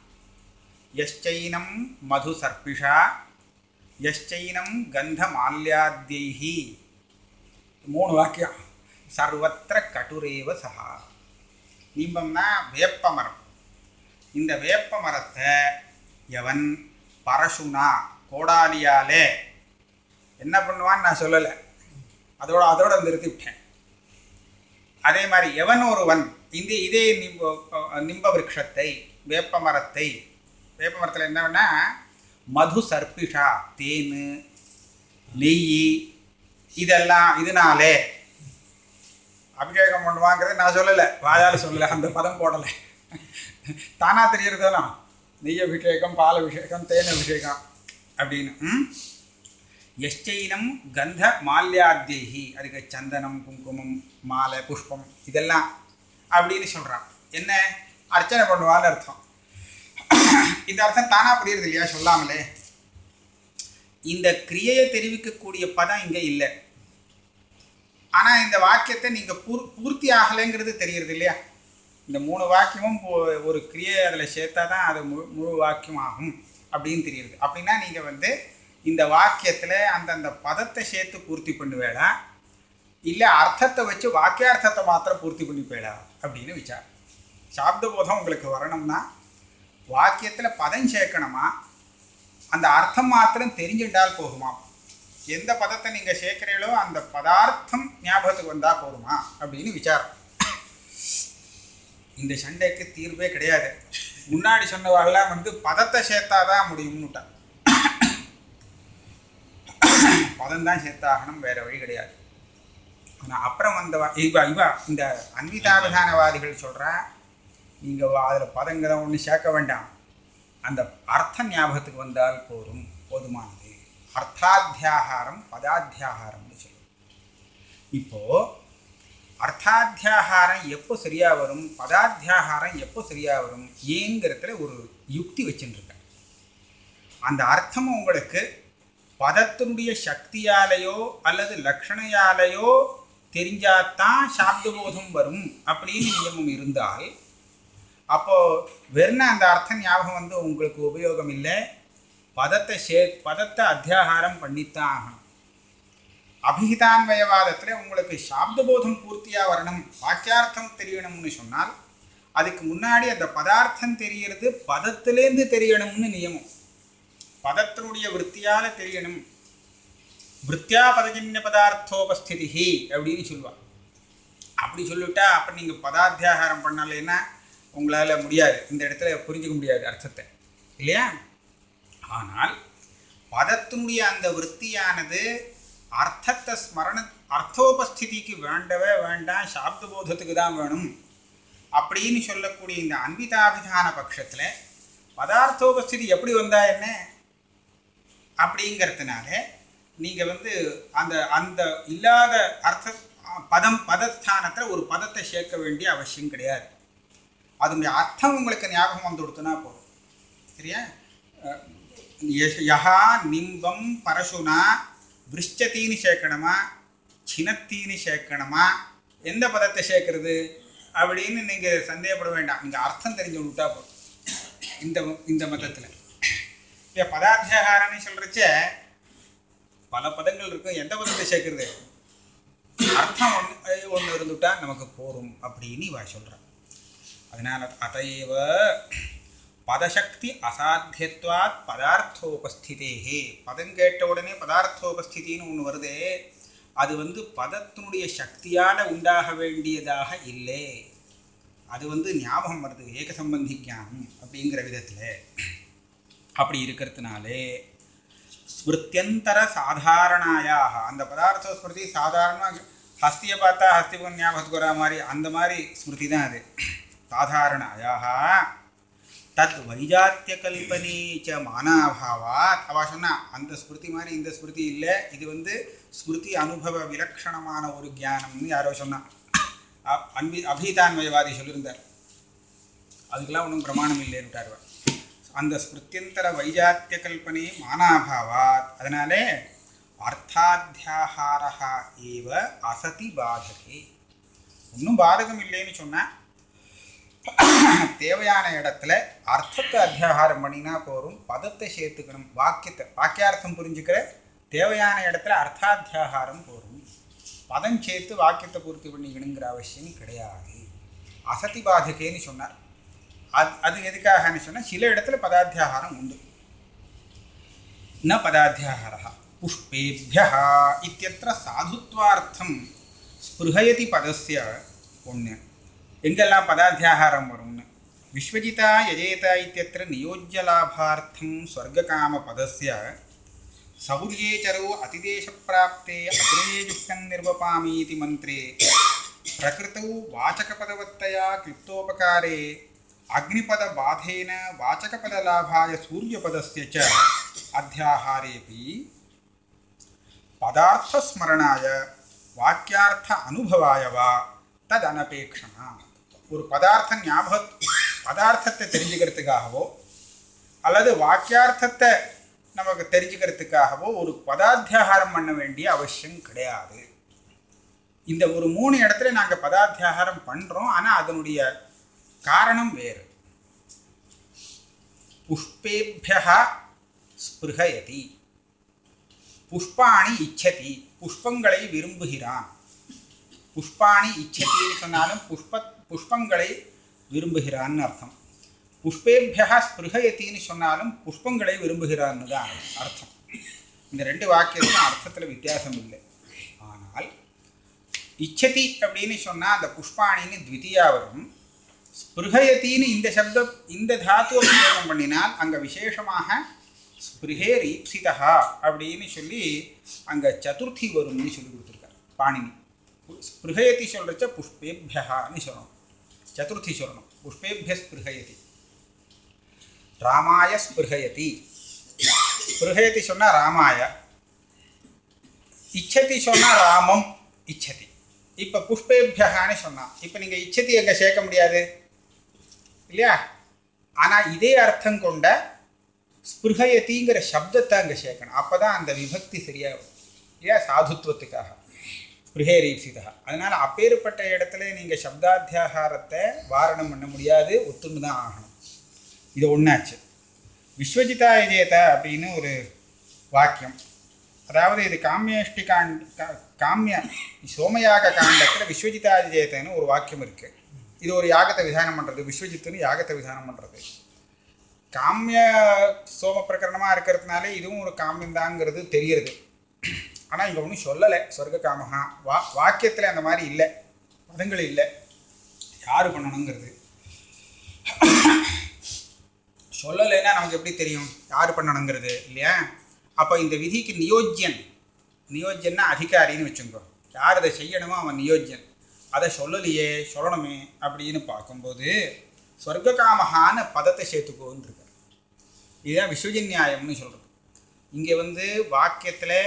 யஷ்சைனம் மது சர்பிஷா யஷ்சைனம் கந்த மால்யாத்யைஹி மூணு வாக்கியம் சர்வத்திர கட்டுரேவ சஹா நிம்பம்னா வேப்ப மரம் இந்த வேப்ப மரத்தை எவன் பரசுனா கோடாலியாலே என்ன பண்ணுவான்னு நான் சொல்லலை அதோட அதோட நிறுத்தி விட்டேன் அதே மாதிரி எவன் ஒருவன் இந்த இதே நிம்ப நிம்ப விருட்சத்தை வேப்ப மரத்தை வேப்ப மரத்தில் என்னன்னா மது சர்பிஷா தேன் நெய் இதெல்லாம் இதனாலே அபிஷேகம் பண்ணுவாங்கிறது நான் சொல்லலை வாயால் சொல்லலை அந்த பதம் போடலை தானா தெரியறதெல்லாம் நெய் அபிஷேகம் பால் அபிஷேகம் தேன் அபிஷேகம் அப்படின்னு ம்? எஷ்டைனம் கந்த மால்யாத்யேகி அதுக்கு சந்தனம் குங்குமம் மாலை புஷ்பம் இதெல்லாம் அப்படின்னு சொல்கிறான் என்ன அர்ச்சனை பண்ணுவான்னு அர்த்தம் இந்த அர்த்தம் தானா புரியுறது இல்லையா சொல்லாமலே இந்த கிரியையை தெரிவிக்கக்கூடிய பதம் இங்கே இல்லை ஆனால் இந்த வாக்கியத்தை நீங்கள் பூர் பூர்த்தி ஆகலைங்கிறது தெரியறது இல்லையா இந்த மூணு வாக்கியமும் போ- ஒரு கிரியை அதில் சேர்த்தா தான் அது முழு முழு வாக்கியம் ஆகும் அப்படின்னு தெரியுது அப்படின்னா நீங்கள் வந்து இந்த வாக்கியத்தில் அந்தந்த பதத்தை சேர்த்து பூர்த்தி பண்ணுவேளா இல்லை அர்த்தத்தை வச்சு வாக்கியார்த்தத்தை மாத்திரம் பூர்த்தி பண்ணிப்பேளா அப்படின்னு விசாரம் சாப்த போதம் உங்களுக்கு வரணும்னா வாக்கியத்தில் பதம் சேர்க்கணுமா அந்த அர்த்தம் மாத்திரம் தெரிஞ்சுட்டால் போகுமா எந்த பதத்தை நீங்கள் சேர்க்கிறீங்களோ அந்த பதார்த்தம் ஞாபகத்துக்கு வந்தால் போதுமா அப்படின்னு விசாரம் இந்த சண்டைக்கு தீர்வே கிடையாது முன்னாடி சொன்னவாள்லாம் வந்து பதத்தை சேர்த்தாதான் முடியும்னுட்டா பதம் தான் சேர்த்தாகணும் வேற வழி கிடையாது ஆனால் அப்புறம் வந்த இவ இவ இந்த அன்விதாபிதானவாதிகள் சொல்கிறா நீங்கள் அதில் பதங்களை ஒன்றும் சேர்க்க வேண்டாம் அந்த அர்த்த ஞாபகத்துக்கு வந்தால் போரும் போதுமானது அர்த்தாத்தியாகாரம் பதாத்தியாகாரம்னு சொல்லுவோம் இப்போ அர்த்தாத்தியாகாரம் எப்போ சரியா வரும் பதாத்தியாகாரம் எப்போ சரியா வரும் ஏங்கிறதுல ஒரு யுக்தி வச்சுட்டு இருக்கேன் அந்த அர்த்தம் உங்களுக்கு பதத்தினுடைய சக்தியாலேயோ அல்லது லக்ஷணையாலேயோ தெரிஞ்சாதான் சாப்தபோதம் வரும் அப்படின்னு நியமம் இருந்தால் அப்போ வெறும் அந்த அர்த்தம் ஞாபகம் வந்து உங்களுக்கு உபயோகம் இல்லை பதத்தை சே பதத்தை அத்தியாகாரம் பண்ணித்தான் ஆகணும் அபிஹிதான்வயவாதத்தில் உங்களுக்கு சாப்தபோதம் பூர்த்தியாக வரணும் வாக்கியார்த்தம் தெரியணும்னு சொன்னால் அதுக்கு முன்னாடி அந்த பதார்த்தம் தெரியறது பதத்திலேருந்து தெரியணும்னு நியமம் பதத்தினுடைய விற்த்தியால் தெரியணும் விற்த்தியா பதஜன்ய பதார்த்தோபஸ்திதி அப்படின்னு சொல்லுவாள் அப்படி சொல்லிவிட்டா அப்போ நீங்கள் பதாத்தியாகாரம் பண்ணலைன்னா உங்களால் முடியாது இந்த இடத்துல புரிஞ்சுக்க முடியாது அர்த்தத்தை இல்லையா ஆனால் பதத்தினுடைய அந்த விற்த்தியானது அர்த்தத்தை ஸ்மரண அர்த்தோபஸ்திதிக்கு வேண்டவே வேண்டாம் சாப்தபோதத்துக்கு தான் வேணும் அப்படின்னு சொல்லக்கூடிய இந்த அன்பிதாபிதான பட்சத்தில் பதார்த்தோபஸ்திதி எப்படி வந்தா என்ன அப்படிங்கிறதுனால நீங்கள் வந்து அந்த அந்த இல்லாத அர்த்த பதம் பதஸ்தானத்தில் ஒரு பதத்தை சேர்க்க வேண்டிய அவசியம் கிடையாது அதனுடைய அர்த்தம் உங்களுக்கு ஞாபகம் வந்து கொடுத்தனா போதும் சரியா அஹ் யஷ- யஹா நிம்பம் பரசுனா விருஷ்சத்தின்னு சேர்க்கணுமா சினத்தின்னு சேர்க்கணுமா எந்த பதத்தை சேர்க்கறது அப்படின்னு நீங்கள் சந்தேகப்பட வேண்டாம் நீங்கள் அர்த்தம் தெரிஞ்சு விட்டா போதும் இந்த இந்த மதத்தில் இப்போ பதாத்தியாகாரம்னு சொல்கிறச்ச பல பதங்கள் இருக்கும் எந்த பதத்தை சேர்க்கறது அர்த்தம் ஒன்று ஒன்று இருந்துட்டா நமக்கு போரும் அப்படின்னு இவ சொல்கிறான் அதனால் அதையவ பதசக்தி அசாத்தியத்வாத் பதார்த்தோபஸ்திதேகே பதம் கேட்ட உடனே பதார்த்தோபஸ்திதின்னு ஒன்று வருதே அது வந்து பதத்தினுடைய சக்தியால் உண்டாக வேண்டியதாக இல்லை அது வந்து ஞாபகம் வருது ஏக சம்பந்தி ஞானம் அப்படிங்கிற விதத்தில் அப்படி இருக்கிறதுனாலே ஸ்மிருத்தியந்தர சாதாரணாயாக அந்த பதார்த்த ஸ்மிருதி சாதாரணமாக ஹஸ்தியை பார்த்தா ஹஸ்திபன் ஞாபகத்துக்கு வரா மாதிரி அந்த மாதிரி ஸ்மிருதி தான் அது சாதாரணாயாக தத் வைஜாத்திய கல்பனி ச மானாபாவாத் அவ சொன்னா அந்த ஸ்மிருதி மாதிரி இந்த ஸ்மிருதி இல்லை இது வந்து ஸ்மிருதி அனுபவ விலக்ஷணமான ஒரு ஞானம்னு யாரோ சொன்னா அ- அன்பி அபிதான்மயவாதி சொல்லியிருந்தார் அதுக்கெல்லாம் ஒன்றும் பிரமாணம் இல்லைன்னுட்டார் அவர். அந்த ஸ்மிருத்தியந்தர வைஜாத்திய கல்பனை மானாபாவாத் அதனாலே அர்த்தாத்தியாகாரா ஏவ அசதி பாதகே ஒன்றும் பாதகம் இல்லைன்னு சொன்னால் தேவையான இடத்துல அர்த்தத்தை அத்தியாகாரம் பண்ணினா போரும் பதத்தை சேர்த்துக்கணும் வாக்கியத்தை வாக்கியார்த்தம் புரிஞ்சுக்கிற தேவையான இடத்துல அர்த்தாத்தியாகாரம் போரும் பதம் சேர்த்து வாக்கியத்தை பூர்த்தி பண்ணிக்கணுங்கிற அவசியம் கிடையாது அசதி பாதகேன்னு சொன்னார் அது அது எதுக்காகன்னு சொன்னால் சில இடத்துல பதாத்தியாகாரம் உண்டு ந பதாத்தியாகாரः புஷ்பேभ्यः இத்தியத்திர சாதுத்வார்த்தம் ஸ்பிருஹயதி பதஸ்ய ஒன்று எங்கெல்லாம் பதாத்தியாகாரம் வரும்னு விஸ்வஜிதா யஜேத இத்தியத்திர நியோஜ்யலாபார்த்தம் ஸ்வர்ககாம பதஸ்ய சௌர்யேச்சரோ அதிதேசப்பிராப்தே அக்ரயே யுக்தம் நிர்வபாமீதி மந்திரே प्रकृतौ वाचकपदवत्तया क्लिप्तोपकारे अग्निपदबाधेन वाचकपदलाभाय सूर्यपदस्य च अध्याहारेऽपि पदार्थस्मरणाय वाक्यार्थ अनुभवाय वा तदनपेक्षणा ஒரு பதார்த்த ஞாபக பதார்த்தத்தை தெரிஞ்சுக்கிறதுக்காகவோ அல்லது வாக்கியார்த்தத்தை நமக்கு தெரிஞ்சுக்கிறதுக்காகவோ ஒரு பதாத்தியாகாரம் பண்ண வேண்டிய அவசியம் கிடையாது இந்த ஒரு மூணு இடத்துல நாங்கள் பதாத்தியாகாரம் பண்ணுறோம் ஆனால் அதனுடைய காரணம் வேறு புஷ்பேபியா ஸ்பிருகயதி புஷ்பாணி இச்சதி புஷ்பங்களை விரும்புகிறான் புஷ்பாணி இச்சதின்னு சொன்னாலும் புஷ்ப புஷ்பங்களை விரும்புகிறான்னு அர்த்தம் புஷ்பேபியா ஸ்பிருகயத்தின்னு சொன்னாலும் புஷ்பங்களை விரும்புகிறான்னு தான் அர்த்தம் இந்த ரெண்டு வாக்கியத்துக்கும் அர்த்தத்தில் வித்தியாசம் இல்லை ஆனால் இச்சதி அப்படின்னு சொன்னால் அந்த புஷ்பாணின்னு த்விதியா வரும் ஸ்பிருகயத்தின்னு இந்த சப்தம் இந்த தாத்துவ பிரயோகம் பண்ணினால் அங்கே விசேஷமாக ஸ்பிருஹே ரீப்சிதா அப்படின்னு சொல்லி அங்கே சதுர்த்தி வரும்னு சொல்லி கொடுத்துருக்கார் பாணினி ஸ்பிருகயதி சொல்கிறச்ச புஷ்பேபியகான்னு சொல்லணும் சதுர்த்தி சொல்லணும் புஷ்பேபிய ஸ்பிருகயதி ராமாய ஸ்பிருகயதி ஸ்பிருகயதி சொன்னால் ராமாய இச்சதி சொன்னால் ராமம் இச்சதி இப்போ புஷ்பேபியகான்னு சொன்னான் இப்போ நீங்கள் இச்சதி எங்கே சேர்க்க முடியாது இல்லையா ஆனால் இதே அர்த்தம் கொண்ட ஸ்பிருகயதிங்கிற சப்தத்தை அங்கே சேர்க்கணும் அப்போ தான் அந்த விபக்தி சரியாக வரும் இல்லையா சாதுத்துவத்துக்காக ஸ்பிருகேரீப்சிதா அதனால் அப்பேற்பட்ட இடத்துல நீங்கள் சப்தாத்தியாகாரத்தை வாரணம் பண்ண முடியாது ஒத்துன்னு தான் ஆகணும் இது ஒன்றாச்சு விஸ்வஜிதா விஜேத அப்படின்னு ஒரு வாக்கியம் அதாவது இது காமியஷ்டி காண்ட் கா- காமிய சோமயாக காண்டத்தில் விஸ்வஜிதா விஜேதன்னு ஒரு வாக்கியம் இருக்குது இது ஒரு யாகத்தை விதானம் பண்ணுறது விஸ்வஜித்துன்னு யாகத்தை விதானம் பண்ணுறது காமிய சோம பிரகரணமாக இருக்கிறதுனாலே இதுவும் ஒரு காமியம்தாங்கிறது தெரிகிறது ஆனால் இங்கே ஒன்றும் சொல்லலை சொர்க்க காமகா வா வாக்கியத்தில் அந்த மாதிரி இல்லை பதங்கள் இல்லை யார் பண்ணணுங்கிறது சொல்லலைன்னா நமக்கு எப்படி தெரியும் யார் பண்ணணுங்கிறது இல்லையா அப்போ இந்த விதிக்கு நியோஜ்யன் நியோஜ்யன்னா அதிகாரின்னு வச்சுக்கோ யார் அதை செய்யணுமோ அவன் நியோஜ்யன் அதை சொல்லலையே சொல்லணுமே அப்படின்னு பார்க்கும்போது சொர்க்ககாமகான பதத்தை சேர்த்துக்கோன்னு இருக்கார் இதுதான் விஸ்வஜன் நியாயம்னு சொல்கிறது இங்கே வந்து வாக்கியத்தில்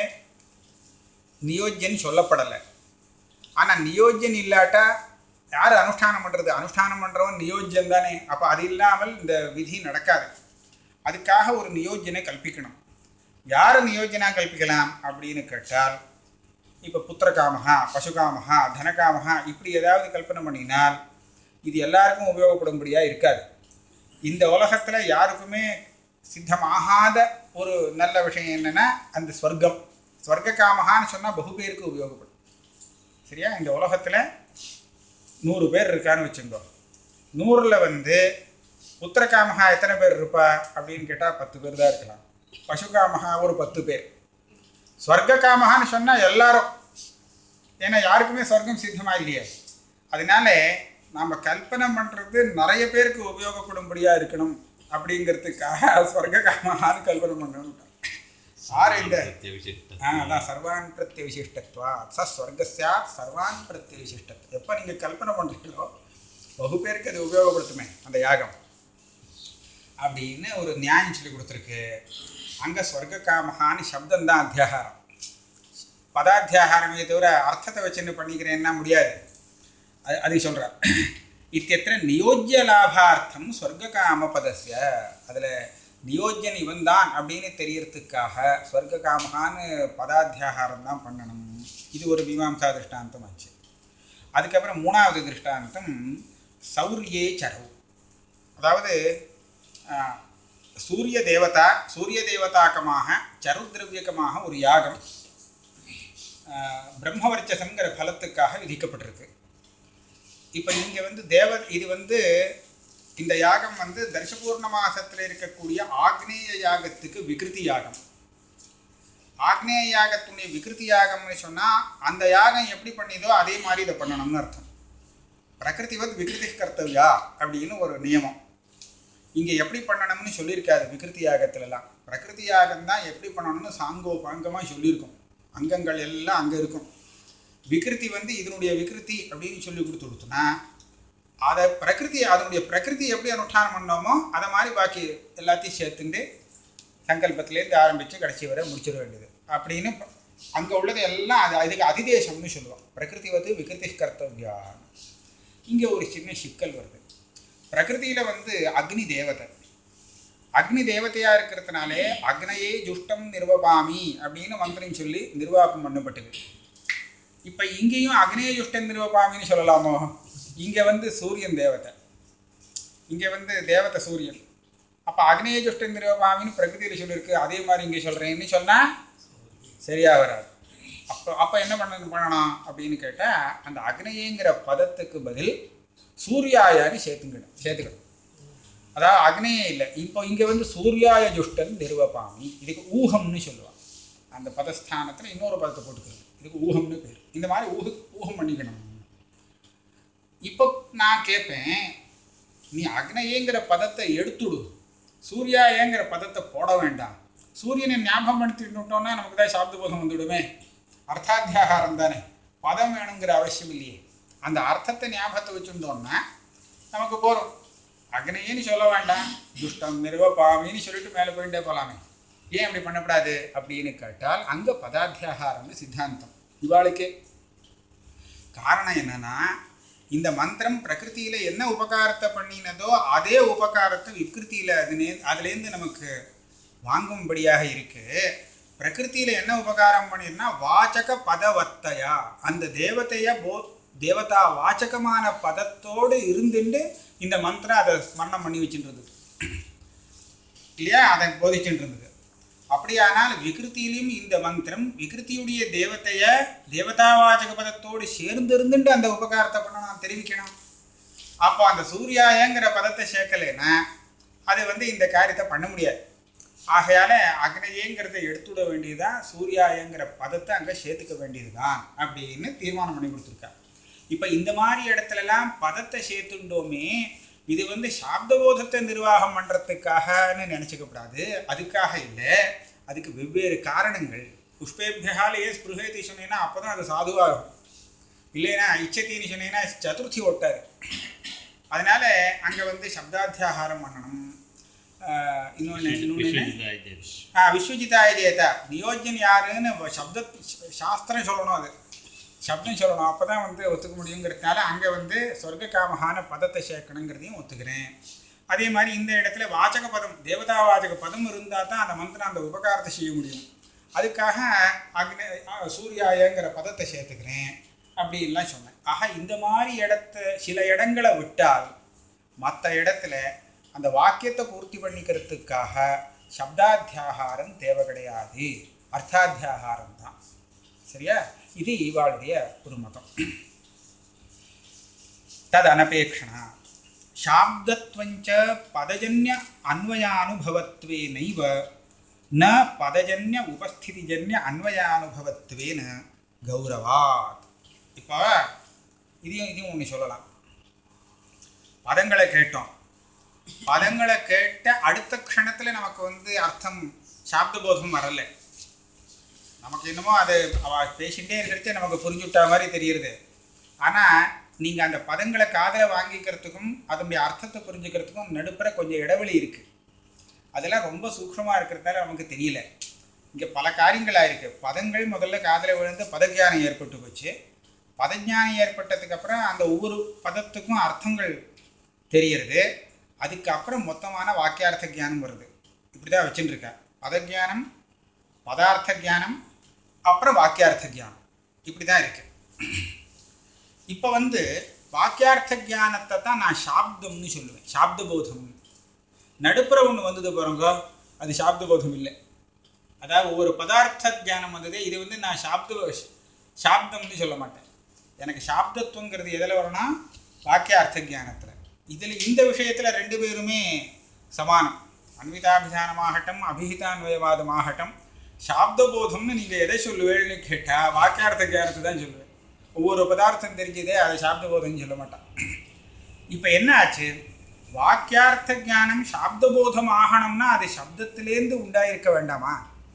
நியோஜ்யன் சொல்லப்படலை ஆனால் நியோஜ்யன் இல்லாட்டா யார் அனுஷ்டானம் பண்ணுறது அனுஷ்டானம் பண்ணுறவன் நியோஜ்யன் தானே அப்போ அது இல்லாமல் இந்த விதி நடக்காது அதுக்காக ஒரு நியோஜனை கல்பிக்கணும் யார் நியோஜனா கல்பிக்கலாம் அப்படின்னு கேட்டால் இப்போ புத்திரகாமகா பசுகாமகா தனகாமகா இப்படி ஏதாவது கல்பனை பண்ணினால் இது எல்லாருக்கும் உபயோகப்படும்படியாக இருக்காது இந்த உலகத்தில் யாருக்குமே சித்தமாகாத ஒரு நல்ல விஷயம் என்னென்னா அந்த ஸ்வர்க்கம் ஸ்வர்க்க காமகான்னு சொன்னால் பகு பேருக்கு உபயோகப்படும் சரியா இந்த உலகத்தில் நூறு பேர் இருக்கான்னு வச்சுக்கோ நூறில் வந்து உத்தரகாமகா எத்தனை பேர் இருப்பா அப்படின்னு கேட்டால் பத்து பேர் தான் இருக்கலாம் பசுகாமகா ஒரு பத்து பேர் ஸ்வர்க்க காமகான்னு சொன்னால் எல்லாரும் ஏன்னா யாருக்குமே சொர்க்கம் சித்தமாக இல்லையே அதனால நாம் கல்பனை பண்ணுறது நிறைய பேருக்கு உபயோகப்படும்படியாக இருக்கணும் அப்படிங்கிறதுக்காக ஸ்வர்க்க காமகான்னு கல்பனை பண்ணணும் யார் இல்லை ஆ அதான் சர்வான் பிரத்யவிசிஷ்டத்வா ச ஸ்வர்கஸ்யா சர்வான் பிரத்யவிசிஷ்டத் எப்போ நீங்கள் கல்பனை பண்ணுறீங்களோ பகு பேருக்கு அது உபயோகப்படுத்துமே அந்த யாகம் அப்படின்னு ஒரு நியாயம் சொல்லி கொடுத்துருக்கு அங்கே ஸ்வர்க காமகான்னு சப்தம் தான் அத்தியாகாரம் பதாத்தியாகாரமே தவிர அர்த்தத்தை வச்சுன்னு பண்ணிக்கிறேன்னா முடியாது அது அது சொல்கிறார் இத்தியத்திர நியோஜ்ய லாபார்த்தம் ஸ்வர்க காம பதஸ்ய அதில் நியோஜ்யன் இவன் தான் அப்படின்னு தெரியறதுக்காக ஸ்வர்க காமகான்னு பதாத்தியாகாரம் தான் பண்ணணும் இது ஒரு மீமாம்சா திருஷ்டாந்தம் ஆச்சு அதுக்கப்புறம் மூணாவது திருஷ்டாந்தம் சௌரியே சரவு அதாவது ஆஹ், சூரிய தேவதா சூரிய தேவதாக்கமாக சருத்ரவியக்கமாக ஒரு யாகம் ஆஹ், பிரம்மவர்ச்சசங்கிற பலத்துக்காக விதிக்கப்பட்டிருக்கு இப்போ இங்கே வந்து தேவ இது வந்து இந்த யாகம் வந்து தர்ஷபூர்ண மாசத்தில் இருக்கக்கூடிய ஆக்னேய யாகத்துக்கு விகிருதி யாகம் ஆக்னேய யாகத்துடைய விகிருதி யாகம்னு சொன்னால் அந்த யாகம் எப்படி பண்ணிதோ அதே மாதிரி இதை பண்ணணும்னு அர்த்தம் பிரகிருதிவத் விகிருதி கர்த்தவ்யா அப்படின்னு ஒரு நியமம் இங்கே எப்படி பண்ணணும்னு சொல்லியிருக்காரு விகிருதி யாகத்துலலாம் பிரகிருதி யாகம் தான் எப்படி பண்ணணும்னு சாங்கோ பாங்கமாக சொல்லியிருக்கோம் அங்கங்கள் எல்லாம் அங்கே இருக்கும் விகிருதி வந்து இதனுடைய விகிருதி அப்படின்னு சொல்லி கொடுத்து கொடுத்தோன்னா அதை பிரகிருதி அதனுடைய பிரகிருதி எப்படி அனுஷ்டானம் பண்ணோமோ அதை மாதிரி பாக்கி எல்லாத்தையும் சேர்த்துட்டு சங்கல்பத்திலேருந்து ஆரம்பித்து கடைசி வரை முடிச்சிட வேண்டியது அப்படின்னு அங்கே உள்ளது எல்லாம் அது இதுக்கு அதிதேசம்னு சொல்லுவோம் பிரகிருதி வந்து விகிருதி கர்த்தவ்யா இங்கே ஒரு சின்ன சிக்கல் வருது பிரகிருதியில் வந்து அக்னி தேவதை அக்னி தேவதையாக இருக்கிறதுனாலே அக்னையே ஜுஷ்டம் நிர்வபாமி அப்படின்னு மந்திரம் சொல்லி நிர்வாகம் பண்ணப்பட்டது இப்போ இங்கேயும் அக்னேய ஜுஷ்டம் நிர்வபாமின்னு சொல்லலாமோ இங்கே வந்து சூரியன் தேவதை இங்கே வந்து தேவதை சூரியன் அப்போ அக்னேய ஜுஷ்டம் நிர்வபாமின்னு பிரகிருதியில் சொல்லியிருக்கு அதே மாதிரி இங்கே சொல்கிறேன்னு சொன்னால் சரியா வராது அப்போ அப்போ என்ன பண்ண பண்ணணும் அப்படின்னு கேட்டால் அந்த அக்னேயங்கிற பதத்துக்கு பதில் சூர்யாயான்னு சேர்த்துக்கணும் சேர்த்துக்கணும் அதாவது அக்னேய இல்லை இப்போ இங்கே வந்து சூர்யாய ஜுஷ்டன் நிறுவப்பாமி இதுக்கு ஊகம்னு சொல்லுவாங்க அந்த பதஸ்தானத்தில் இன்னொரு பதத்தை போட்டுக்கிறது இதுக்கு ஊகம்னு பேர் இந்த மாதிரி ஊக ஊகம் பண்ணிக்கணும் இப்போ நான் கேட்பேன் நீ அக்னேயங்கிற பதத்தை எடுத்துடு சூர்யாயங்கிற பதத்தை போட வேண்டாம் சூரியனை ஞாபகம் படுத்திட்டோம்னா நமக்கு தான் சாப்த போதம் வந்துவிடுமே அர்த்தாத்தியாகாரம் தானே பதம் வேணுங்கிற அவசியம் இல்லையே அந்த அர்த்தத்தை ஞாபகத்தை வச்சுருந்தோம்னா நமக்கு போகிறோம் அக்னின்னு சொல்ல வேண்டாம் துஷ்டம் மிருக பாவின்னு சொல்லிட்டு மேலே போயிட்டே போகலாமே ஏன் அப்படி பண்ணக்கூடாது அப்படின்னு கேட்டால் அங்கே பதாத்தியாகாரம்னு சித்தாந்தம் இவாளுக்கே காரணம் என்னன்னா இந்த மந்திரம் பிரகிருதியில் என்ன உபகாரத்தை பண்ணினதோ அதே உபகாரத்தை விக்கிருத்தியில் அதுனே அதுலேருந்து நமக்கு வாங்கும்படியாக இருக்கு பிரகிருதியில் என்ன உபகாரம் பண்ணிருன்னா வாச்சக பதவத்தையா அந்த தேவதைய போ தேவதா வாச்சகமான பதத்தோடு இருந்துட்டு இந்த மந்திரம் அதை ஸ்மரணம் பண்ணி வச்சுட்டு இல்லையா அதை போதிச்சுட்டு இருந்தது அப்படியானால் விகிருத்தியிலும் இந்த மந்திரம் விகிருத்தியுடைய தேவத்தைய தேவதாவாச்சக பதத்தோடு சேர்ந்து இருந்துட்டு அந்த உபகாரத்தை பண்ண நான் தெரிவிக்கணும் அப்போ அந்த சூர்யாயங்கிற பதத்தை சேர்க்கலைன்னா அது வந்து இந்த காரியத்தை பண்ண முடியாது ஆகையால அக்னேயங்கிறத எடுத்துட வேண்டியதுதான் சூர்யாயங்கிற பதத்தை அங்கே சேர்த்துக்க வேண்டியதுதான் அப்படின்னு தீர்மானம் பண்ணி கொடுத்துருக்கா இப்போ இந்த மாதிரி இடத்துலலாம் பதத்தை சேர்த்துட்டோமே இது வந்து சாப்தபோதத்தை நிர்வாகம் பண்ணுறதுக்காகன்னு நினச்சிக்கப்படாது அதுக்காக இல்லை அதுக்கு வெவ்வேறு காரணங்கள் புஷ்பேபியாலேயே ஸ்பிருகேதி சொன்னீங்கன்னா அப்போ தான் அது சாதுவாகும் இல்லைன்னா இச்சத்தின்னு சொன்னீங்கன்னா சதுர்த்தி ஒட்டாது அதனால அங்கே வந்து சப்தாத்தியாகாரம் பண்ணணும் ஆஹ் இன்னொன்று இன்னொன்று என்ன? ஆ விஸ்வஜிதாய ஜெயதா நியோஜன் யாருன்னு வ- சப்த சாஸ்திரம் சொல்லணும் அது சப்தம் சொல்லணும் அப்போ தான் வந்து ஒத்துக்க முடியுங்கிறதுனால அங்கே வந்து சொர்க்க காமகான பதத்தை சேர்க்கணுங்கிறதையும் ஒத்துக்கிறேன் அதே மாதிரி இந்த இடத்துல வாச்சக பதம் தேவதா வாச்சக பதம் இருந்தால் தான் அந்த மந்திரம் அந்த உபகாரத்தை செய்ய முடியும் அதுக்காக அக்னி ஆ, சூர்யாயங்கிற பதத்தை சேர்த்துக்கிறேன் அப்படின்லாம் சொன்னேன் ஆக இந்த மாதிரி இடத்த சில இடங்களை விட்டால் மற்ற இடத்துல அந்த வாக்கியத்தை பூர்த்தி பண்ணிக்கிறதுக்காக சப்தாத்தியாகாரம் தேவை கிடையாது அர்த்தாத்தியாகாரம் தான் சரியா இது இவாளுடைய ஒரு மதம் தது அனபேக்ஷணா சாப்தத்வஞ்ச பதஜன்ய அன்வயானுபவத்வேனைவ ந பதஜன்ய உபஸ்திதிஜன்ய அன்வயானுபவத்வேன கௌரவாத் இப்போ இதையும் இதையும் ஒன்று சொல்லலாம் பதங்களை கேட்டோம் பதங்களை கேட்ட அடுத்த க்ஷணத்தில் நமக்கு வந்து அர்த்தம் சாப்தபோதம் வரல நமக்கு என்னமோ அது அவ பேசிகிட்டே இருக்கிறச்சே நமக்கு புரிஞ்சுவிட்டா மாதிரி தெரியுது ஆனால் நீங்கள் அந்த பதங்களை காதில் வாங்கிக்கிறதுக்கும் அதனுடைய அர்த்தத்தை புரிஞ்சுக்கிறதுக்கும் நடுப்புற கொஞ்சம் இடைவெளி இருக்குது அதெல்லாம் ரொம்ப சூக்ஷ்மமாக இருக்கிறதால நமக்கு தெரியல இங்கே பல காரியங்களாக இருக்குது பதங்கள் முதல்ல காதில் விழுந்து பதஞானம் ஏற்பட்டு போச்சு பதஞானம் ஏற்பட்டதுக்கு அப்புறம் அந்த ஒவ்வொரு பதத்துக்கும் அர்த்தங்கள் தெரியறது அதுக்கப்புறம் மொத்தமான வாக்கியார்த்த ஞானம் வருது இப்படி தான் வச்சுட்டு இருக்கா பதஞானம் பதார்த்த ஞானம் அப்புறம் வாக்கியார்த்த ஞானம் இப்படி தான் இருக்கு இப்போ வந்து வாக்கியார்த்த ஞானத்தை தான் நான் சாப்தம்னு சொல்லுவேன் சாப்தபோதம் நடுப்புற ஒன்று வந்தது பாருங்க அது சாப்தபோதம் இல்லை அதாவது ஒவ்வொரு பதார்த்த ஞானம் வந்ததே இது வந்து நான் சாப்த சாப்தம்னு சொல்ல மாட்டேன் எனக்கு சாப்தத்துவங்கிறது எதில் வரும்னா வாக்கியார்த்த ஞானத்தில் இதில் இந்த விஷயத்தில் ரெண்டு பேருமே சமானம் அன்விதாபிதானமாகட்டும் அபிஹிதான்வயவாதமாகட்டும் சாப்தபோதம்னு நீங்கள் எதை சொல்லுவேன்னு கேட்டால் வாக்கியார்த்த ஞானத்தை தான் சொல்லுவேன் ஒவ்வொரு பதார்த்தம் தெரிஞ்சதே அதை சாப்தபோதம்னு சொல்ல மாட்டான் இப்போ என்ன ஆச்சு வாக்கியார்த்த ஞானம் சாப்தபோதம் ஆகணும்னா அது சப்தத்திலேருந்து உண்டாயிருக்க வேண்டாமா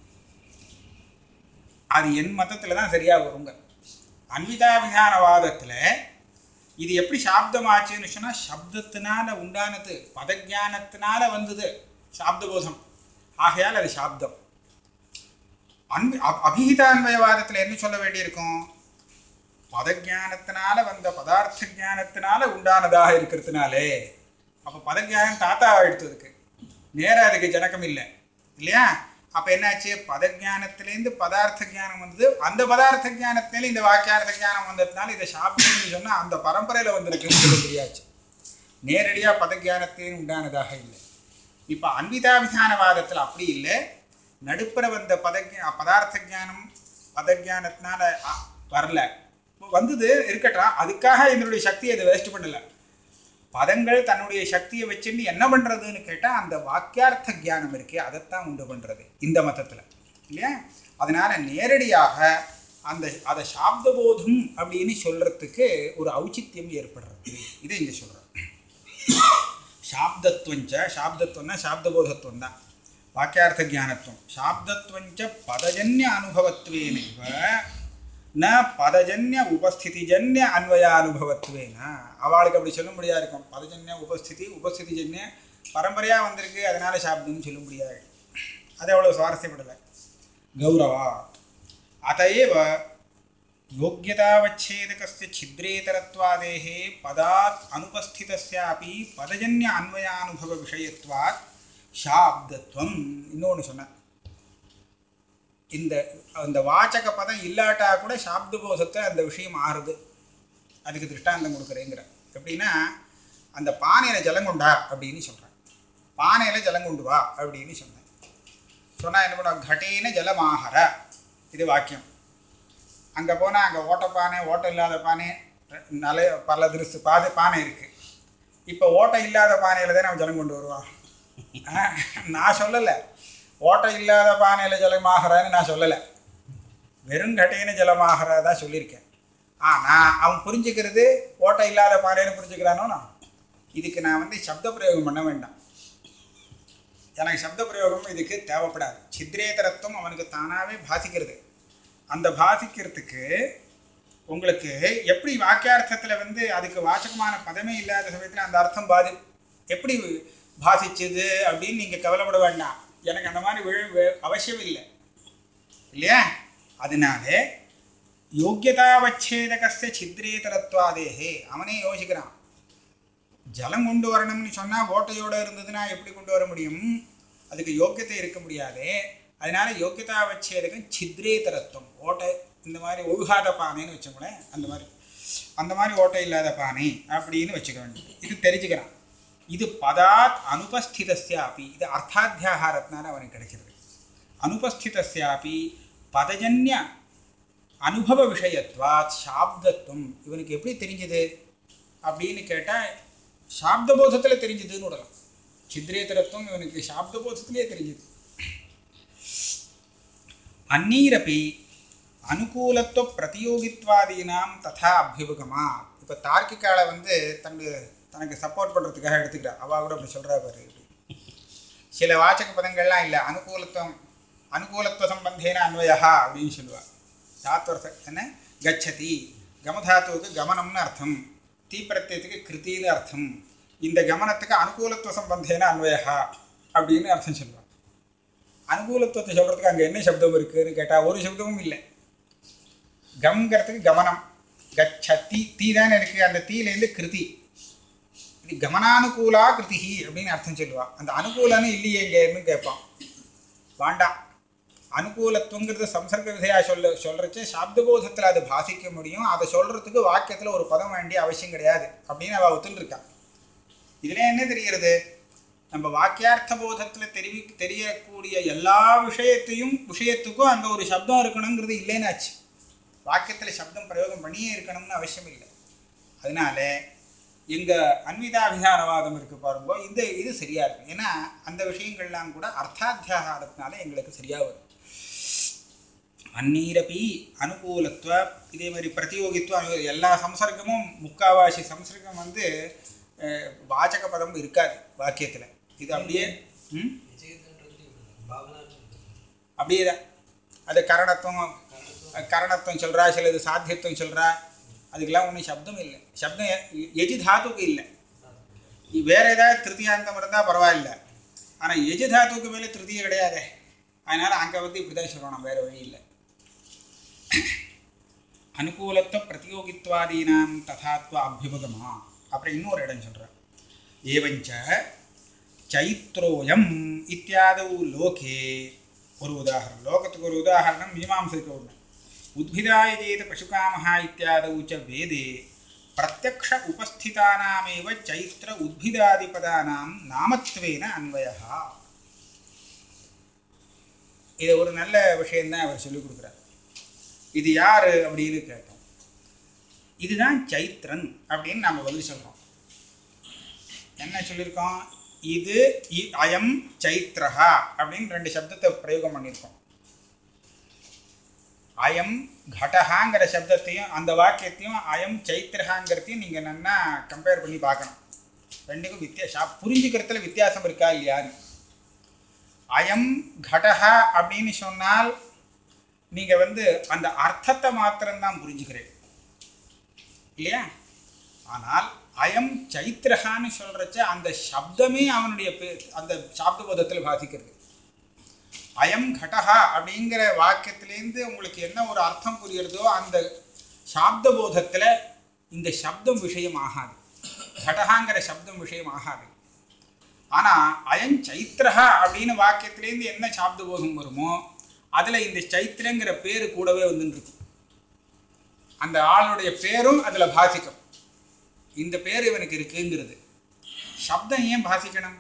அது என் மதத்தில் தான் சரியாக வருங்க அன்விதாபிதானவாதத்தில் இது எப்படி சாப்தமாச்சுன்னு சொன்னால் சப்தத்தினால உண்டானது பதஞானத்தினால வந்தது சாப்தபோதம் ஆகையால் அது சாப்தம் அன்பு அ- அபிஹிதான்வயவாதத்தில் என்ன சொல்ல வேண்டியிருக்கும் பதஞானத்தினால வந்த பதார்த்த ஞானத்தினால உண்டானதாக இருக்கிறதுனாலே அப்போ பதஞானம் தாத்தா எடுத்ததுக்கு நேராக அதுக்கு ஜனக்கம் இல்லை இல்லையா அப்போ என்னாச்சு பதஞானத்திலேருந்து பதார்த்த ஞானம் வந்தது அந்த பதார்த்த ஞானத்திலேருந்து இந்த வாக்கியார்த்த ஞானம் வந்ததுனால இதை சாப்பிடுன்னு சொன்னால் அந்த பரம்பரையில் வந்திருக்குன்னு சொல்ல முடியாச்சு நேரடியாக பதஞானத்திலேருந்து உண்டானதாக இல்லை இப்போ அன்விதாபிதானவாதத்தில் அப்படி இல்லை நடுப்புற வந்த பதஜ பதார்த்த ஞானம் பதஞானத்தினால அ, வரல இப்போ வந்தது இருக்கட்டும் அதுக்காக என்னுடைய சக்தியை அதை வேஸ்ட் பண்ணல பதங்கள் தன்னுடைய சக்தியை வச்சுட்டு என்ன பண்ணுறதுன்னு கேட்டால் அந்த வாக்கியார்த்த ஞானம் இருக்கே அதைத்தான் உண்டு பண்ணுறது இந்த மதத்தில் இல்லையா அதனால் நேரடியாக அந்த அதை சாப்தபோதம் அப்படின்னு சொல்கிறதுக்கு ஒரு ஔச்சித்யம் ஏற்படுறது இதை இங்கே சொல்கிறேன் சாப்தத்வஞ்ச சாப்தத்வம்னா சாப்தபோதத்துவம் தான் வாக்கியார்த்த ஜானத்துவம் சாப்தத்வஞ்ச பதஜன்ய அனுபவத்வேனைவ ந பதஜன்ய உபஸ்திதிஜன்ய அன்வயானுபவத்துவேன அவளுக்கு அப்படி சொல்ல முடியாது இருக்கும் பதஜன்ய உபஸ்திதி உபஸ்திதிஜன்ய பரம்பரையாக வந்திருக்கு அதனால சாப்தம்னு சொல்ல முடியாது அது அவ்வளோ சுவாரஸ்யப்படலை கௌரவா அதையேவ योग्यतावच्छेदकस्य छिद्रेतरत्वादेः पदात् अनुपस्थितस्यापि पदजन्य अन्वयानुभवविषयत्वात् शाब्दत्वம் இன்னொன்று சொன்னேன் இந்த அந்த வாச்சக பதம் இல்லாட்டா கூட சாப்த போதத்தை அந்த விஷயம் ஆறுது அதுக்கு திருஷ்டாந்தம் கொடுக்குறேங்கிற எப்படின்னா அந்த பானையில் ஜலம் கொண்டா அப்படின்னு சொல்கிறேன் பானையில் ஜலம் கொண்டு வா அப்படின்னு சொன்னேன் சொன்னால் என்ன பண்ணுவோம் கடேன ஜலமாகர இது வாக்கியம் அங்கே போனால் அங்கே ஓட்டப்பானை ஓட்டை இல்லாத பானை நிறைய பல திருசு பாதை பானை இருக்குது இப்போ ஓட்டை இல்லாத பானையில் தான் நம்ம ஜலம் கொண்டு வருவான் ஆ, நான் சொல்லலை ஓட்டை இல்லாத பானையில் ஜலமாகறான்னு நான் சொல்லலை வெறும் கட்டையின ஜலமாகறா தான் சொல்லியிருக்கேன் ஆனால் அவன் புரிஞ்சுக்கிறது ஓட்டை இல்லாத பானைன்னு புரிஞ்சுக்கிறானோ நான் இதுக்கு நான் வந்து சப்த பிரயோகம் பண்ண வேண்டாம் எனக்கு சப்த பிரயோகம் இதுக்கு தேவைப்படாது சித்ரேதரத்துவம் அவனுக்கு தானாகவே பாதிக்கிறது அந்த பாதிக்கிறதுக்கு உங்களுக்கு எப்படி வாக்கியார்த்தத்தில் வந்து அதுக்கு வாச்சகமான பதமே இல்லாத சமயத்தில் அந்த அர்த்தம் பாதி எப்படி பாதிச்சது அப்படின்னு நீங்கள் கவலைப்பட வேண்டாம் எனக்கு அந்த மாதிரி விழ வே- அவசியம் இல்லை இல்லையா அதனாலே யோக்கியதாவச்சேதகஸ்ய சித்ரேதரத்வாதேஹே அவனே யோசிக்கிறான் ஜலம் கொண்டு வரணும்னு சொன்னால் ஓட்டையோடு இருந்ததுன்னா எப்படி கொண்டு வர முடியும் அதுக்கு யோக்கியத்தை இருக்க முடியாது அதனால யோக்கியதாவச்சேதகம் சித்ரேதரத்துவம் ஓட்டை இந்த மாதிரி ஒழுகாத பானைன்னு வச்சோங்களேன் அந்த மாதிரி அந்த மாதிரி ஓட்டை இல்லாத பானை அப்படின்னு வச்சுக்க வேண்டியது இது தெரிஞ்சுக்கிறான் இது பதாத் அனுபஸ்திதஸ்யாபி இது அர்த்தாத்தியாகாரத்தினால அவனுக்கு கிடைக்கிறது அனுபஸ்திதஸ்யாபி பதஜன்ய அனுபவ விஷயத்வாத் சாப்தத்துவம் இவனுக்கு எப்படி தெரிஞ்சது அப்படின்னு கேட்டால் சாப்தபோதத்தில் தெரிஞ்சதுன்னு விடலாம் சித்ரேதரத்துவம் இவனுக்கு சாப்தபோதத்திலே தெரிஞ்சது அந்நீரப்பி அனுகூலத்துவ பிரதியோகித்வாதீனாம் ததா அபியுகமா இப்போ தார்க்கிகால வந்து தனக்கு தனக்கு சப்போர்ட் பண்ணுறதுக்காக எடுத்துக்கிறா அவள் கூட அப்படி சொல்கிறா பாரு இப்படி. சில வாச்சக பதங்கள்லாம் இல்லை அனுகூலத்துவம் அனுகூலத்துவ சம்பந்தேன அன்வயா அப்படின்னு சொல்லுவாள் தாத்வர்த்த என்ன கச்சதி கமதாத்துவுக்கு கமனம்னு அர்த்தம் தீப்பிரத்தியத்துக்கு கிருத்தின்னு அர்த்தம் இந்த கமனத்துக்கு அனுகூலத்துவ சம்பந்தேன அன்வயா அப்படின்னு அர்த்தம் சொல்லுவாள் அனுகூலத்துவத்தை சொல்கிறதுக்கு அங்கே என்ன சப்தம் இருக்குன்னு கேட்டால் ஒரு சப்தமும் இல்லை கம்ங்கிறதுக்கு கமனம் கச்சதி தீ தானே இருக்குது அந்த தீலேருந்து கிருதி இது கமனானுகூலா கிருதிஹி அப்படின்னு அர்த்தம் சொல்லுவா அந்த அனுகூலன்னு இல்லையே இங்கேன்னு கேட்பான் வேண்டாம் அனுகூலத்துவங்கிறது சம்சர்க்க விதையா சொல்ல சொல்கிறச்சு சாப்தபோதத்தில் அது பாசிக்க முடியும் அதை சொல்கிறதுக்கு வாக்கியத்தில் ஒரு பதம் வேண்டிய அவசியம் கிடையாது அப்படின்னு அவள் ஒத்துருக்கா இதில் என்ன தெரிகிறது நம்ம வாக்கியார்த்த போதத்தில் தெரிவி தெரியக்கூடிய எல்லா விஷயத்தையும் விஷயத்துக்கும் அங்கே ஒரு சப்தம் இருக்கணுங்கிறது இல்லைன்னாச்சு வாக்கியத்தில் சப்தம் பிரயோகம் பண்ணியே இருக்கணும்னு அவசியம் இல்லை அதனால எங்கள் அன்விதாபிதானவாதம் இருக்கு பாருங்க இந்த இது சரியாக இருக்கும் ஏன்னா அந்த விஷயங்கள்லாம் கூட அர்த்தாத்தியாகாரத்தினால எங்களுக்கு சரியாக வரும் அந்நீரப்பி அனுகூலத்துவ இதே மாதிரி பிரதியோகித்துவம் அனு- எல்லா சம்சர்க்கமும் முக்காவாசி சம்சர்க்கம் வந்து அஹ், வாச்சக பதம் இருக்காது வாக்கியத்தில் இது அப்படியே ம் அப்படியே தான் அது கரணத்துவம் கரணத்துவம் சொல்கிறா சிலது சாத்தியத்துவம் சொல்கிறா அதுக்கெல்லாம் ஒன்றும் சப்தம் இல்லை சப்தம் எ- எஜி தாத்துக்கு இல்லை வேற ஏதாவது திருத்தியாந்தம் இருந்தால் பரவாயில்ல ஆனால் எஜி தாத்துக்கு மேலே திருத்தியே கிடையாதே அதனால் அங்கே வந்து இப்படி தான் சொல்லணும் வேறு வழி இல்லை அனுகூலத்துவ பிரதியோகித்வாதீனாம் ததாத்வ அபியுகமா அப்புறம் இன்னொரு இடம் சொல்கிறேன் ஏவஞ்ச சைத்ரோயம் இத்தியாதவு லோகே ஒரு உதாரணம் லோகத்துக்கு ஒரு உதாரணம் மீமாம்சைக்கு ஒன்று உத்பிதாய சேத பசுகாமः இத்தியாதவு ச வேதே பிரத்யக்ஷ உபஸ்திதானாமேவ சைத்திர உத்பிதாதிபதானாம் நாமத்வேன அன்வயः இது ஒரு நல்ல விஷயம்தான் அவர் சொல்லிக் கொடுக்குறார் இது யார் அப்படின்னு கேட்டோம் இதுதான் சைத்ரன் அப்படின்னு நம்ம பதில் சொல்கிறோம் என்ன சொல்லியிருக்கோம் இது இ- அயம் சைத்ரஹா அப்படின்னு ரெண்டு சப்தத்தை பிரயோகம் பண்ணியிருக்கோம் அயம் கடஹாங்கிற சப்தத்தையும் அந்த வாக்கியத்தையும் அயம் சைத்ரஹாங்கிறதையும் நீங்கள் நல்லா கம்பேர் பண்ணி பார்க்கணும் ரெண்டுக்கும் வித்தியாசம் புரிஞ்சுக்கிறதுல வித்தியாசம் இருக்கா இல்லையான்னு அயம் கடஹா அப்படின்னு சொன்னால் நீங்கள் வந்து அந்த அர்த்தத்தை மாத்திரம்தான் புரிஞ்சுக்கிறேன் இல்லையா ஆனால் அயம் சைத்திரகான்னு சொல்கிறச்ச அந்த சப்தமே அவனுடைய பேர் அந்த சாப்தபோதத்தில் பாதிக்கிறது அயம் கடகா அப்படிங்கிற வாக்கியத்திலேருந்து உங்களுக்கு என்ன ஒரு அர்த்தம் புரியுறதோ அந்த சாப்தபோதத்தில் இந்த சப்தம் விஷயம் ஆகாது கடகாங்கிற சப்தம் விஷயம் ஆகாது ஆனால் அயம் சைத்திரஹா அப்படின்னு வாக்கியத்திலேருந்து என்ன சாப்தபோதம் வருமோ அதில் இந்த சைத்திரங்கிற பேர் கூடவே வந்துட்டு இருக்கும் அந்த ஆளுடைய பேரும் அதில் பாசிக்கும் இந்த பேர் இவனுக்கு இருக்குங்கிறது சப்தம் ஏன் பாசிக்கணும்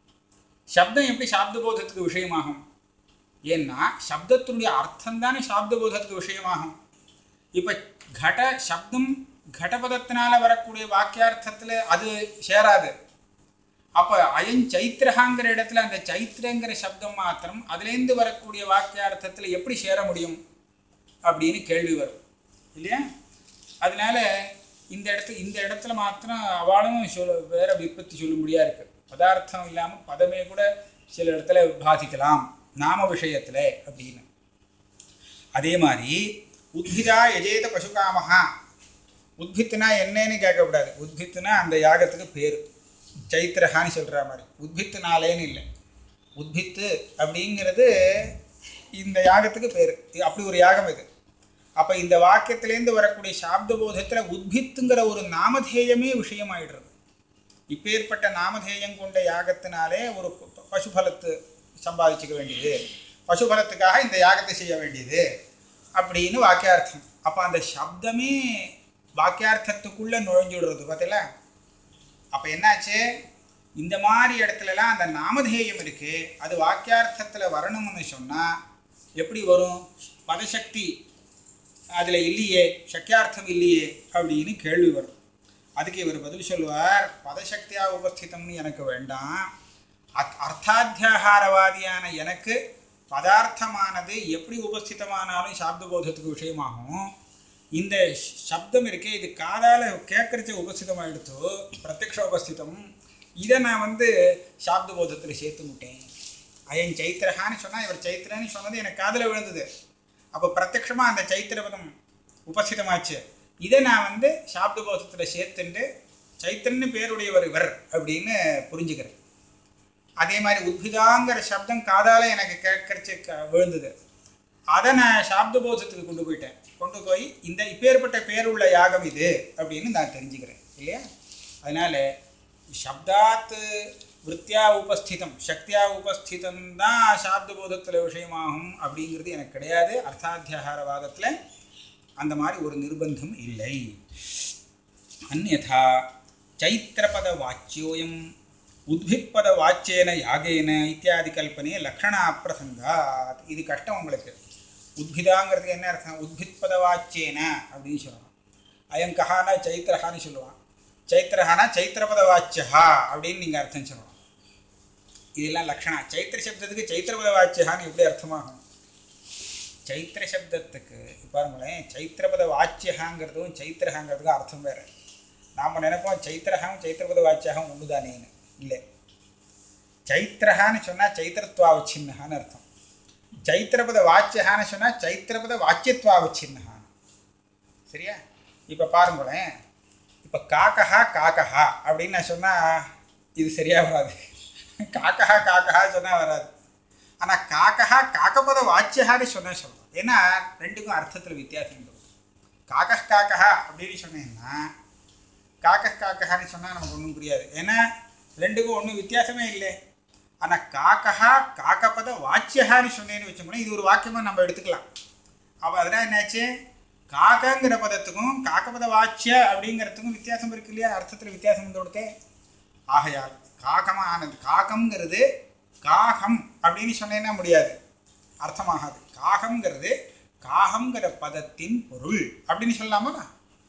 சப்தம் எப்படி சாப்தபோதத்துக்கு விஷயமாகும் ஏன்னா சப்தத்தினுடைய அர்த்தம் தானே சாப்தபோதத்துக்கு விஷயமாகும் இப்போ கட சப்தம் கடபதத்தினால வரக்கூடிய வாக்கியார்த்தத்தில் அது சேராது அப்போ அயன் சைத்திரகாங்கிற இடத்துல அந்த சைத்திரங்கிற சப்தம் மாத்திரம் அதுலேருந்து வரக்கூடிய வாக்கியார்த்தத்தில் எப்படி சேர முடியும் அப்படின்னு கேள்வி வரும் இல்லையா அதனால இந்த இடத்து இந்த இடத்துல மாத்திரம் அவளும் சொல்ல வேற விற்பத்தி சொல்லும்படியாக இருக்கு பதார்த்தம் இல்லாமல் பதமே கூட சில இடத்துல பாதிக்கலாம் நாம விஷயத்தில் அப்படின்னு அதே மாதிரி உத்பிதா எஜேத பசுகாமஹா உத்பித்துனா என்னன்னு கேட்கக்கூடாது உத்பித்துனா அந்த யாகத்துக்கு பேர் சைத்திரஹான்னு சொல்கிற மாதிரி உத்பித்துனாலேன்னு இல்லை உத்பித்து அப்படிங்கிறது இந்த யாகத்துக்கு பேர் இது அப்படி ஒரு யாகம் இது அப்போ இந்த வாக்கியத்திலேருந்து வரக்கூடிய சாப்தபோதத்தில் உத்பித்துங்கிற ஒரு நாமதேயமே விஷயமாயிடுறது இப்பேற்பட்ட நாமதேயம் கொண்ட யாகத்தினாலே ஒரு ப- பசுபலத்து சம்பாதிச்சுக்க வேண்டியது பசுபலத்துக்காக இந்த யாகத்தை செய்ய வேண்டியது அப்படின்னு வாக்கியார்த்தம் அப்போ அந்த சப்தமே வாக்கியார்த்தத்துக்குள்ளே நுழைஞ்சுடுறது பார்த்தீங்களா அப்போ என்னாச்சு இந்த மாதிரி இடத்துலலாம் அந்த நாமதேயம் இருக்கு அது வாக்கியார்த்தத்தில் வரணும்னு சொன்னால் எப்படி வரும் பதசக்தி அதில் இல்லையே சக்கியார்த்தம் இல்லையே அப்படின்னு கேள்வி வரும் அதுக்கு இவர் பதில் சொல்லுவார் பதசக்தியா உபஸ்திதம்னு எனக்கு வேண்டாம் அத் அர்த்தாத்தியாகாரவாதியான எனக்கு பதார்த்தமானது எப்படி உபஸ்திதமானாலும் சாப்தபோதத்துக்கு விஷயமாகும் இந்த ஷ்- சப்தம் இருக்கே இது காதால் கேட்கறச்ச உபஸ்திதமாயிடுத்தோ பிரத்யக்ஷ உபஸ்திதம் இதை நான் வந்து சாப்தபோதத்தில் சேர்த்து விட்டேன் அயன் சைத்திரஹான்னு சொன்னால் இவர் சைத்திரன்னு சொன்னது எனக்கு காதில் விழுந்தது அப்போ பிரத்யக்ஷமாக அந்த சைத்திரபதம் உபஸ்திதமாச்சு இதை நான் வந்து சாப்தபோதத்தில் சேர்த்துண்டு சைத்திரன்னு பேருடையவர் இவர் அப்படின்னு புரிஞ்சுக்கிறேன் அதே மாதிரி உத்பிதாங்கிற சப்தம் காதால எனக்கு கேட்கறச்சு க விழுந்தது அதை நான் சாப்தபோதத்துக்கு கொண்டு போயிட்டேன் கொண்டு போய் இந்த இப்பேற்பட்ட பேருள்ள யாகம் இது அப்படின்னு நான் தெரிஞ்சுக்கிறேன் இல்லையா அதனால சப்தாத் விற்த்தியா உபஸ்திதம் சக்தியா உபஸ்திதம் தான் சாப்தபோதத்தில் விஷயமாகும் அப்படிங்கிறது எனக்கு கிடையாது அர்த்தாத்தியாகாரவாதத்தில் அந்த மாதிரி ஒரு நிர்பந்தம் இல்லை அந்யதா ಚೈತ್ರಪದ ವಾಚ್ಯೋಯಂ ಉದ್ಭಿತ್ಪದ ವಾಚ್ಯೇನ ಯಾಗೇನ ಇತ್ಯಾದಿ ಕಲ್ಪನೆ ಲಕ್ಷಣ ಪ್ರಸಂಗಾತ್ இது கஷ்டம் உங்களுக்கு உத்பிதாங்கிறதுக்கு என்ன அர்த்தம் உத்பித்பத வாச்சியேன அப்படின்னு சொல்லணும் அயம் கஹானா சைத்திரஹான்னு சொல்லுவான் சைத்திரஹானா சைத்திரபத வாச்சியா அப்படின்னு நீங்கள் அர்த்தம் சொல்லணும் இதெல்லாம் லக்ஷணா சைத்திர சப்தத்துக்கு சைத்திரபத வாச்சியகான்னு எப்படி அர்த்தமாகும் சைத்திர சப்தத்துக்கு பாருங்களேன் சைத்திரபத வாச்சியகாங்கிறதும் சைத்திரகாங்கிறதுக்கும் அர்த்தம் வேறு நாம் நினைப்போம் சைத்திரகம் சைத்திரபத வாச்சியகம் ஒன்று தானேன்னு இல்லை சைத்திரகான்னு சொன்னால் சைத்திரத்வாவச்சின்னகான்னு அர்த்தம் சைத்திரபத வாச்சியகான்னு சொன்னால் சைத்திரபத வாச்சியத்வாவச்சின்னகான்னு சரியா இப்போ பாருங்களேன் இப்போ காக்கஹா காக்கஹா அப்படின்னு நான் சொன்னால் இது சரியாக வராது காக்கஹா காக்கஹா சொன்னால் வராது ஆனால் காக்கஹா காக்கபத வாச்சியகான்னு சொன்னால் சொல்லலாம் ஏன்னா ரெண்டுக்கும் அர்த்தத்தில் வித்தியாசம் உண்டு காக்கஹ் காக்கஹா அப்படின்னு சொன்னீங்கன்னா காக்கஹ் காக்கஹான்னு சொன்னால் நமக்கு ஒன்றும் புரியாது ஏன்னா ரெண்டுக்கும் ஒன்றும் வித்தியாசமே இல்லை ஆனால் காக்கஹா காக்கபத வாச்சியகான்னு சொன்னேன்னு வச்சோம்னா இது ஒரு வாக்கியமாக நம்ம எடுத்துக்கலாம் அப்போ அதெல்லாம் என்னாச்சு காக்கங்கிற பதத்துக்கும் காக்கபத வாச்சிய அப்படிங்கிறதுக்கும் வித்தியாசம் இருக்கு இல்லையா அர்த்தத்தில் வித்தியாசம் வந்து கொடுத்தே ஆகையால் காகமானது காகம்ங்கிறது காகம் அப்படின்னு சொன்னேன்னா முடியாது அர்த்தமாகாது காகம்ங்கிறது காகம்ங்கிற பதத்தின் பொருள் அப்படின்னு சொல்லலாமா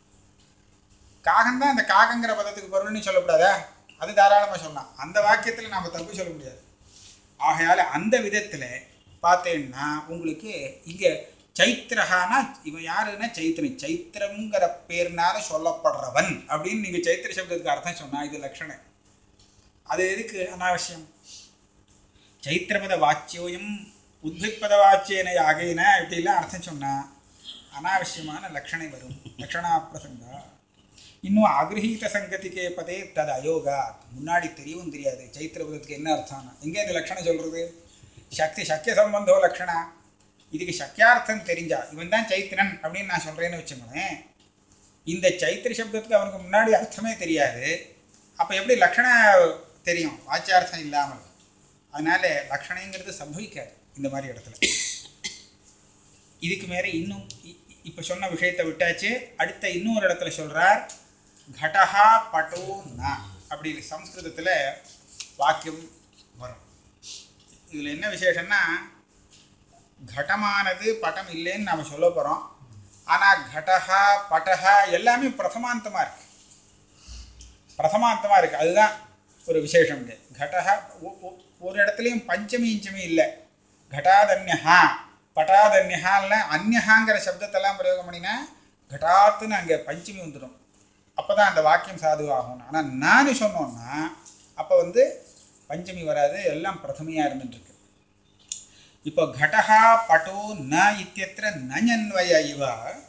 காகம் தான் அந்த காகங்கிற பதத்துக்கு பொருள்னு சொல்லக்கூடாதா அது தாராளமாக சொல்லலாம் அந்த வாக்கியத்தில் நாம் தப்பு சொல்ல முடியாது ஆகையால் அந்த விதத்தில் பார்த்தேன்னா உங்களுக்கு இங்கே சைத்திரகானா இவன் யாருன்னா சைத்திரன் சைத்திரங்கிற பேர்னால சொல்லப்படுறவன் அப்படின்னு நீங்கள் சைத்திர சப்தத்துக்கு அர்த்தம் சொன்னால் இது லக்ஷணம் அது எதுக்கு அனாவசியம் சைத்திரபத வாச்சியோயம் உத்பித்பதவாச்சியனை யாகேன இப்படிலாம் அர்த்தம் சொன்னா அனாவசியமான லக்ஷணை வரும் லக்ஷணா பிரசங்கா இன்னும் அகிரஹீத சங்கதிக்கே பதே தது அயோகா முன்னாடி தெரியவும் தெரியாது சைத்திரபதத்துக்கு என்ன அர்த்தம் எங்கே இந்த லக்ஷணம் சொல்றது சக்தி சக்கிய சம்பந்தோ லக்ஷணா இதுக்கு சக்கியார்த்தம் தெரிஞ்சா இவன் தான் சைத்திரன் அப்படின்னு நான் சொல்றேன்னு வச்சுக்கோங்களேன் இந்த சைத்திர சப்தத்துக்கு அவனுக்கு முன்னாடி அர்த்தமே தெரியாது அப்போ எப்படி லக்ஷண தெரியும் வாச்சியார்த்தம் இல்லாமல் அதனால லக்ஷணைங்கிறது சம்பவிக்காது இந்த மாதிரி இடத்துல இதுக்கு மேலே இன்னும் இப்போ சொன்ன விஷயத்தை விட்டாச்சு அடுத்த இன்னொரு இடத்துல சொல்றார் கடஹா பட்டோ ந அப்படின்னு சம்ஸ்கிருதத்தில் வாக்கியம் வரும் இதில் என்ன விசேஷம்னா கடமானது பட்டம் இல்லைன்னு நாம் சொல்ல போகிறோம் ஆனால் கடஹா பட்டஹா எல்லாமே பிரதமாந்தமாக இருக்கு பிரதமாந்தமாக இருக்குது அதுதான் ஒரு விசேஷம் இங்கே கடஹா ஒ- ஒ- ஒரு இடத்துலையும் பஞ்சமி இஞ்சமி இல்லை கட்டாதன்யஹா பட்டாதன்யஹால்னா அந்யஹாங்கிற சப்தத்தெல்லாம் பிரயோகம் பண்ணினா கட்டாத்துன்னு அங்கே பஞ்சமி வந்துடும் அப்போ தான் அந்த வாக்கியம் சாதுவாகும் ஆனால் நான் சொன்னோன்னா அப்போ வந்து பஞ்சமி வராது எல்லாம் பிரதமையாக இருந்துட்டுருக்கு இப்போ கடஹா பட்டோ ந இத்தியத்திர நஞன்வய இவ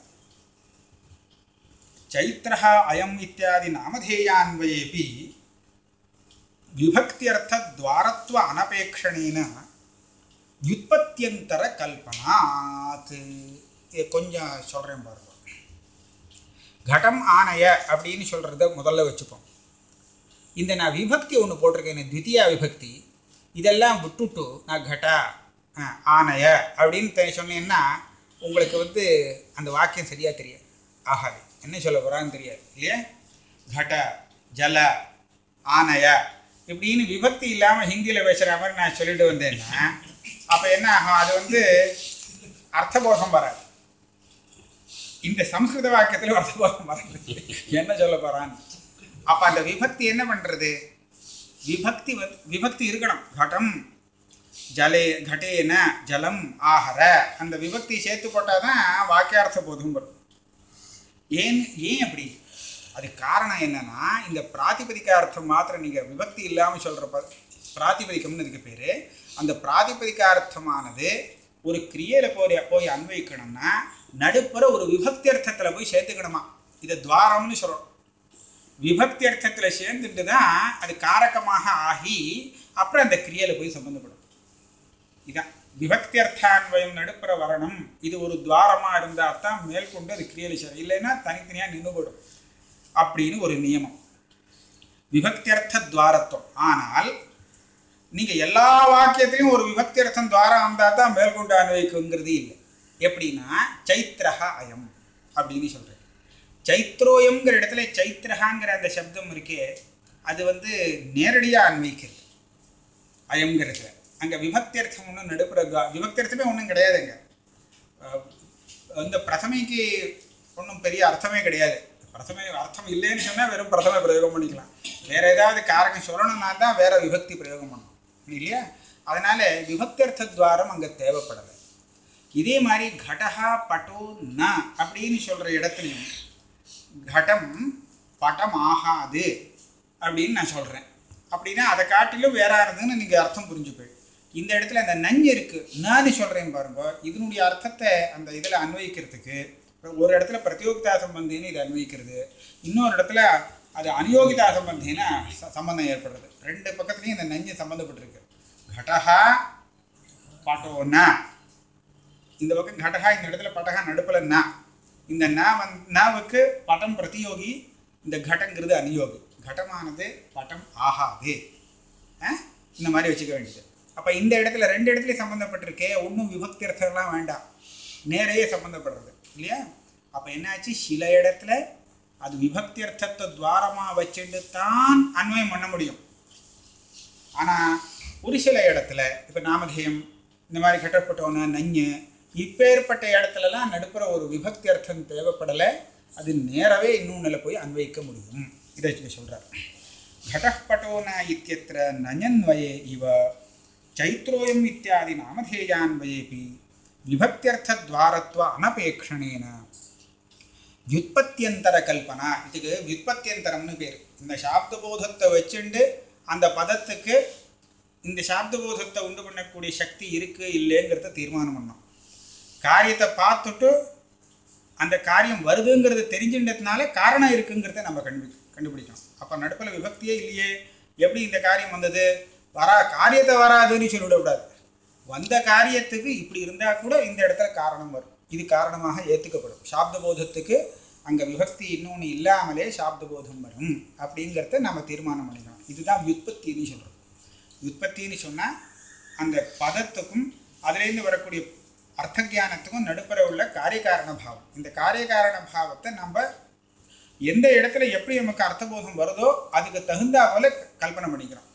चैत्रः अयम् इत्यादि नामधेयान्वयेपि विभक्त्यर्थद्वारत्व अनपेक्षणेन व्युत्पत्त्यन्तर கல்பனாத் இது கொஞ்சம் சொல்கிறேன் பாருங்க கடம் ஆணைய அப்படின்னு சொல்கிறத முதல்ல வச்சுப்போம் இந்த நான் விபக்தி ஒன்று போட்டிருக்கேன் த்விதியா விபக்தி இதெல்லாம் விட்டுட்டு நான் கடா ஆ, ஆணைய அப்படின்னு தெ- சொன்னேன்னா உங்களுக்கு வந்து அந்த வாக்கியம் சரியாக தெரியாது ஆகாது என்ன சொல்ல போகிறான்னு தெரியாது இல்லையா கட ஜல ஆணைய இப்படின்னு விபக்தி இல்லாமல் ஹிந்தியில் பேசுகிற மாதிரி நான் சொல்லிட்டு வந்தேன்னா அப்போ என்ன ஆகும் அது வந்து அர்த்தபோதம் வராது இந்த சம்ஸ்கிருத வாக்கியத்தில் அர்த்தபோதம் வராது என்ன சொல்ல போகிறான்னு அப்போ அந்த விபக்தி என்ன பண்ணுறது விபக்தி வந்து விபக்தி இருக்கணும் கடம் ஜலே கடேன ஜலம் ஆஹர அந்த விபக்தி சேர்த்து போட்டால் தான் வாக்கியார்த்த போதும் வரும் ஏன் ஏன் அப்படி அது காரணம் என்னன்னா இந்த பிராதிபதிகார்த்தம் மாத்திரம் நீங்கள் விபக்தி இல்லாமல் சொல்கிற ப பிராதிபதிகம்னு இதுக்கு பேர் அந்த பிராதிபதிகார்த்தமானது ஒரு கிரியையில போய் போய் அன்வைக்கணும்னா நடுப்புற ஒரு விபக்தி அர்த்தத்தில் போய் சேர்த்துக்கணுமா இதை துவாரம்னு சொல்கிறோம் விபக்தி அர்த்தத்தில் சேர்ந்துட்டு தான் அது காரகமாக ஆகி அப்புறம் அந்த கிரியையில் போய் சம்மந்தப்படும் இதான் விபக்தி அர்த்தான்வயம் நடுப்புற வரணும் இது ஒரு துவாரமாக இருந்தால் தான் மேற்கொண்டு அது கிரியையில் சேரும் இல்லைன்னா தனித்தனியாக நின்றுபடும் அப்படின்னு ஒரு நியமம் விபக்தியர்த்த துவாரத்துவம் ஆனால் நீங்கள் எல்லா வாக்கியத்திலையும் ஒரு விபக்தியர்த்தம் துவாரம் வந்தால் தான் மேற்கொண்டு அன்வைக்குங்கிறது இல்லை எப்படின்னா சைத்திரஹா அயம் அப்படின்னு சொல்கிறேன் சைத்ரோயம்ங்கிற இடத்துல சைத்திரஹாங்கிற அந்த சப்தம் இருக்கே அது வந்து நேரடியாக அன்வைக்கிறது அயம்ங்கிறதுல அங்கே விபக்தியர்த்தம் ஒன்றும் நடுப்புற துவா- விபக்தியர்த்தமே ஒன்றும் கிடையாதுங்க அஹ் இந்த பிரதமைக்கு ஒன்றும் பெரிய அர்த்தமே கிடையாது பிரதமை அர்த்தம் இல்லைன்னு சொன்னால் வெறும் பிரதம பிரயோகம் பண்ணிக்கலாம் வேற ஏதாவது காரகம் சொல்லணும்னா தான் வேற விபக்தி பிரயோகம் பண்ணணும் இல்லையா அதனால விபக்தியர்த்த துவாரம் அங்கே தேவைப்படலை இதே மாதிரி கடஹா பட்டோ ந அப்படின்னு சொல்கிற இடத்துலையும் கடம் பட்டம் ஆகாது அப்படின்னு நான் சொல்கிறேன் அப்படின்னா அதை காட்டிலும் வேற இருந்ததுன்னு நீங்கள் அர்த்தம் புரிஞ்சுப்பேன் இந்த இடத்துல அந்த நஞ்சு இருக்கு நான் சொல்கிறேன் பாருங்க இதனுடைய அர்த்தத்தை அந்த இதில் அன்வயிக்கிறதுக்கு ஒரு இடத்துல பிரத்யோகிதா சம்பந்தின்னு இதை அன்வயிக்கிறது இன்னொரு இடத்துல அது அநியோகிதா சம்பந்தின்னா ச- சம்பந்தம் ஏற்படுறது ரெண்டு பக்கத்துலேயும் இந்த நஞ்சு சம்மந்தப்பட்டிருக்கு கடஹா பட்டோனா இந்த பக்கம் கடகா இந்த இடத்துல பட்டகா நடுப்புல ந இந்த ந வந் நாவுக்கு பட்டம் பிரதியோகி இந்த கடங்கிறது அநியோகி கடமானது பட்டம் ஆகாது ஆ? இந்த மாதிரி வச்சுக்க வேண்டியது அப்போ இந்த இடத்துல ரெண்டு இடத்துலையும் சம்மந்தப்பட்டிருக்கே ஒன்றும் விபக்தியர்த்தம்லாம் வேண்டாம் நேரையே சம்மந்தப்படுறது இல்லையா அப்போ என்னாச்சு சில இடத்துல அது விபக்தியர்த்தத்தை துவாரமாக வச்சுட்டு தான் அன்வயம் பண்ண முடியும் ஆனால் ஒரு சில இடத்துல இப்போ நாமதேயம் இந்த மாதிரி கட்டப்பட்டவன நஞ்சு இப்பேற்பட்ட இடத்துலலாம் நடுப்புற ஒரு விபக்தி அர்த்தம் தேவைப்படலை அது நேரவே இன்னொன்றில் போய் அன்வைக்க முடியும் இதை சொல்கிறார் घटःपटो न इत्यत्र नञन्वये इव चैत्रोऽयम् इत्यादि नामधेयान्वयेऽपि विभक्त्यर्थद्वारत्व अनपेक्षणेन வியுத்பத்தியந்தர கல்பனா இதுக்கு வியுத்பத்தியந்தரம்னு பேர் இந்த சாப்த போதத்தை வச்சுண்டு அந்த பதத்துக்கு இந்த சாப்தபோதத்தை உண்டு பண்ணக்கூடிய சக்தி இருக்கு இல்லைங்கிறத தீர்மானம் பண்ணோம் காரியத்தை பார்த்துட்டு அந்த காரியம் வருதுங்கிறது தெரிஞ்சுன்றதுனால காரணம் இருக்குங்கிறத நம்ம கண்டு கண்டுபிடிக்கணும் அப்போ நடுப்பில் விபக்தியே இல்லையே எப்படி இந்த காரியம் வந்தது வரா காரியத்தை வராதுன்னு சொல்லிவிடக்கூடாது வந்த காரியத்துக்கு இப்படி இருந்தால் கூட இந்த இடத்துல காரணம் வரும் இது காரணமாக ஏற்றுக்கப்படும் சாப்தபோதத்துக்கு அங்கே விபக்தி இன்னொன்று இல்லாமலே சாப்தபோதம் வரும் அப்படிங்கிறத நம்ம தீர்மானம் பண்ணிக்கணும் இதுதான் வியுற்பத்தின்னு சொல்கிறோம் வியுற்பத்தின்னு சொன்னால் அந்த பதத்துக்கும் அதுலேருந்து வரக்கூடிய அர்த்த ஞானத்துக்கும் நடுப்புற உள்ள காரியகாரண பாவம் இந்த காரியகாரண பாவத்தை நம்ம எந்த இடத்துல எப்படி நமக்கு அர்த்தபோதம் வருதோ அதுக்கு தகுந்தா போல கல்பனை பண்ணிக்கிறோம்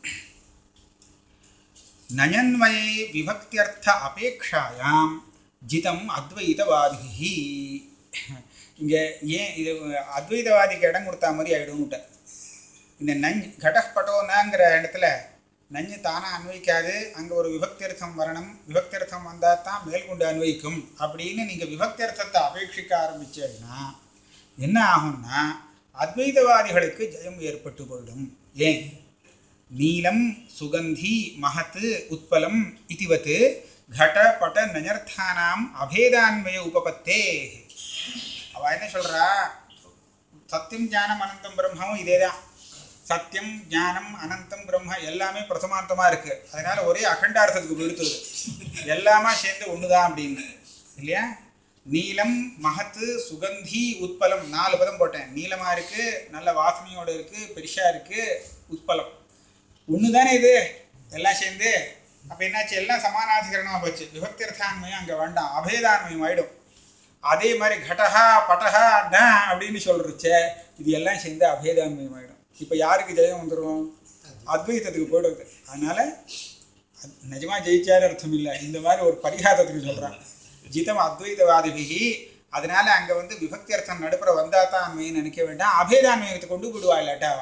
நயன்மயே விபக்தியர்த்த அபேக்ஷாயாம் ஜிதம் அத்வைதவாதிகி இங்கே ஏன் இது அத்வைதவாதிக்கு இடம் கொடுத்தா மாதிரி ஆகிடும்னுட்டேன் இந்த நஞ் கடப்பட்டோனாங்கிற இடத்துல நஞ்சு தானாக அன்வைக்காது அங்கே ஒரு விபக்தியர்த்தம் வரணும் விபக்தியர்த்தம் வந்தால் தான் மேல்கொண்டு அன்வைக்கும் அப்படின்னு நீங்கள் விபக்தியர்த்தத்தை அபேட்சிக்க ஆரம்பிச்சேன்னா என்ன ஆகும்னா அத்வைதவாதிகளுக்கு ஜெயம் ஏற்பட்டு போயிடும் ஏன் நீலம் சுகந்தி மகத் உத்பலம் இதுவத் கட பட நஜர்த்தானாம் அபேதான்வய உபபத்தே அவ என்ன சொல்றா சத்தியம் ஞானம் அனந்தம் பிரம்மமும் இதே தான் சத்தியம் ஞானம் அனந்தம் பிரம்ம எல்லாமே பிரசமாந்தமாக இருக்கு அதனால ஒரே அகண்டார்த்தத்துக்கு போயிடுத்துது எல்லாமே சேர்ந்து ஒன்று தான் அப்படின்னு இல்லையா நீலம் மகத்து சுகந்தி உட்பலம் நாலு பதம் போட்டேன் நீளமாக இருக்கு நல்ல வாசனையோடு இருக்கு பெருசா இருக்கு உட்பலம் ஒன்று தானே இது எல்லாம் சேர்ந்து அப்போ என்னாச்சு எல்லாம் சமானாதிகரணமாக போச்சு விபக்தியர்த்தான்மயம் அங்கே வேண்டாம் அபேதான்மயம் ஆயிடும் அதே மாதிரி கடஹா பட்டஹா ந அப்படின்னு சொல்றச்சே இது எல்லாம் சேர்ந்து அபேதான்மயம் ஆயிடும் இப்போ யாருக்கு ஜெயம் வந்துடும் அத்வைத்தத்துக்கு போயிடுது அதனால அது நிஜமா ஜெயிச்சாரு அர்த்தம் இல்லை இந்த மாதிரி ஒரு பரிகாரத்துக்கு சொல்றான் ஜிதம் அத்வைதவாதிபிகி அதனால அங்க வந்து விபக்தி அர்த்தம் நடுப்புற வந்தா தான் அண்மைன்னு நினைக்க வேண்டாம் அபேதான்மயத்தை கொண்டு விடுவா இல்லாட்டாவா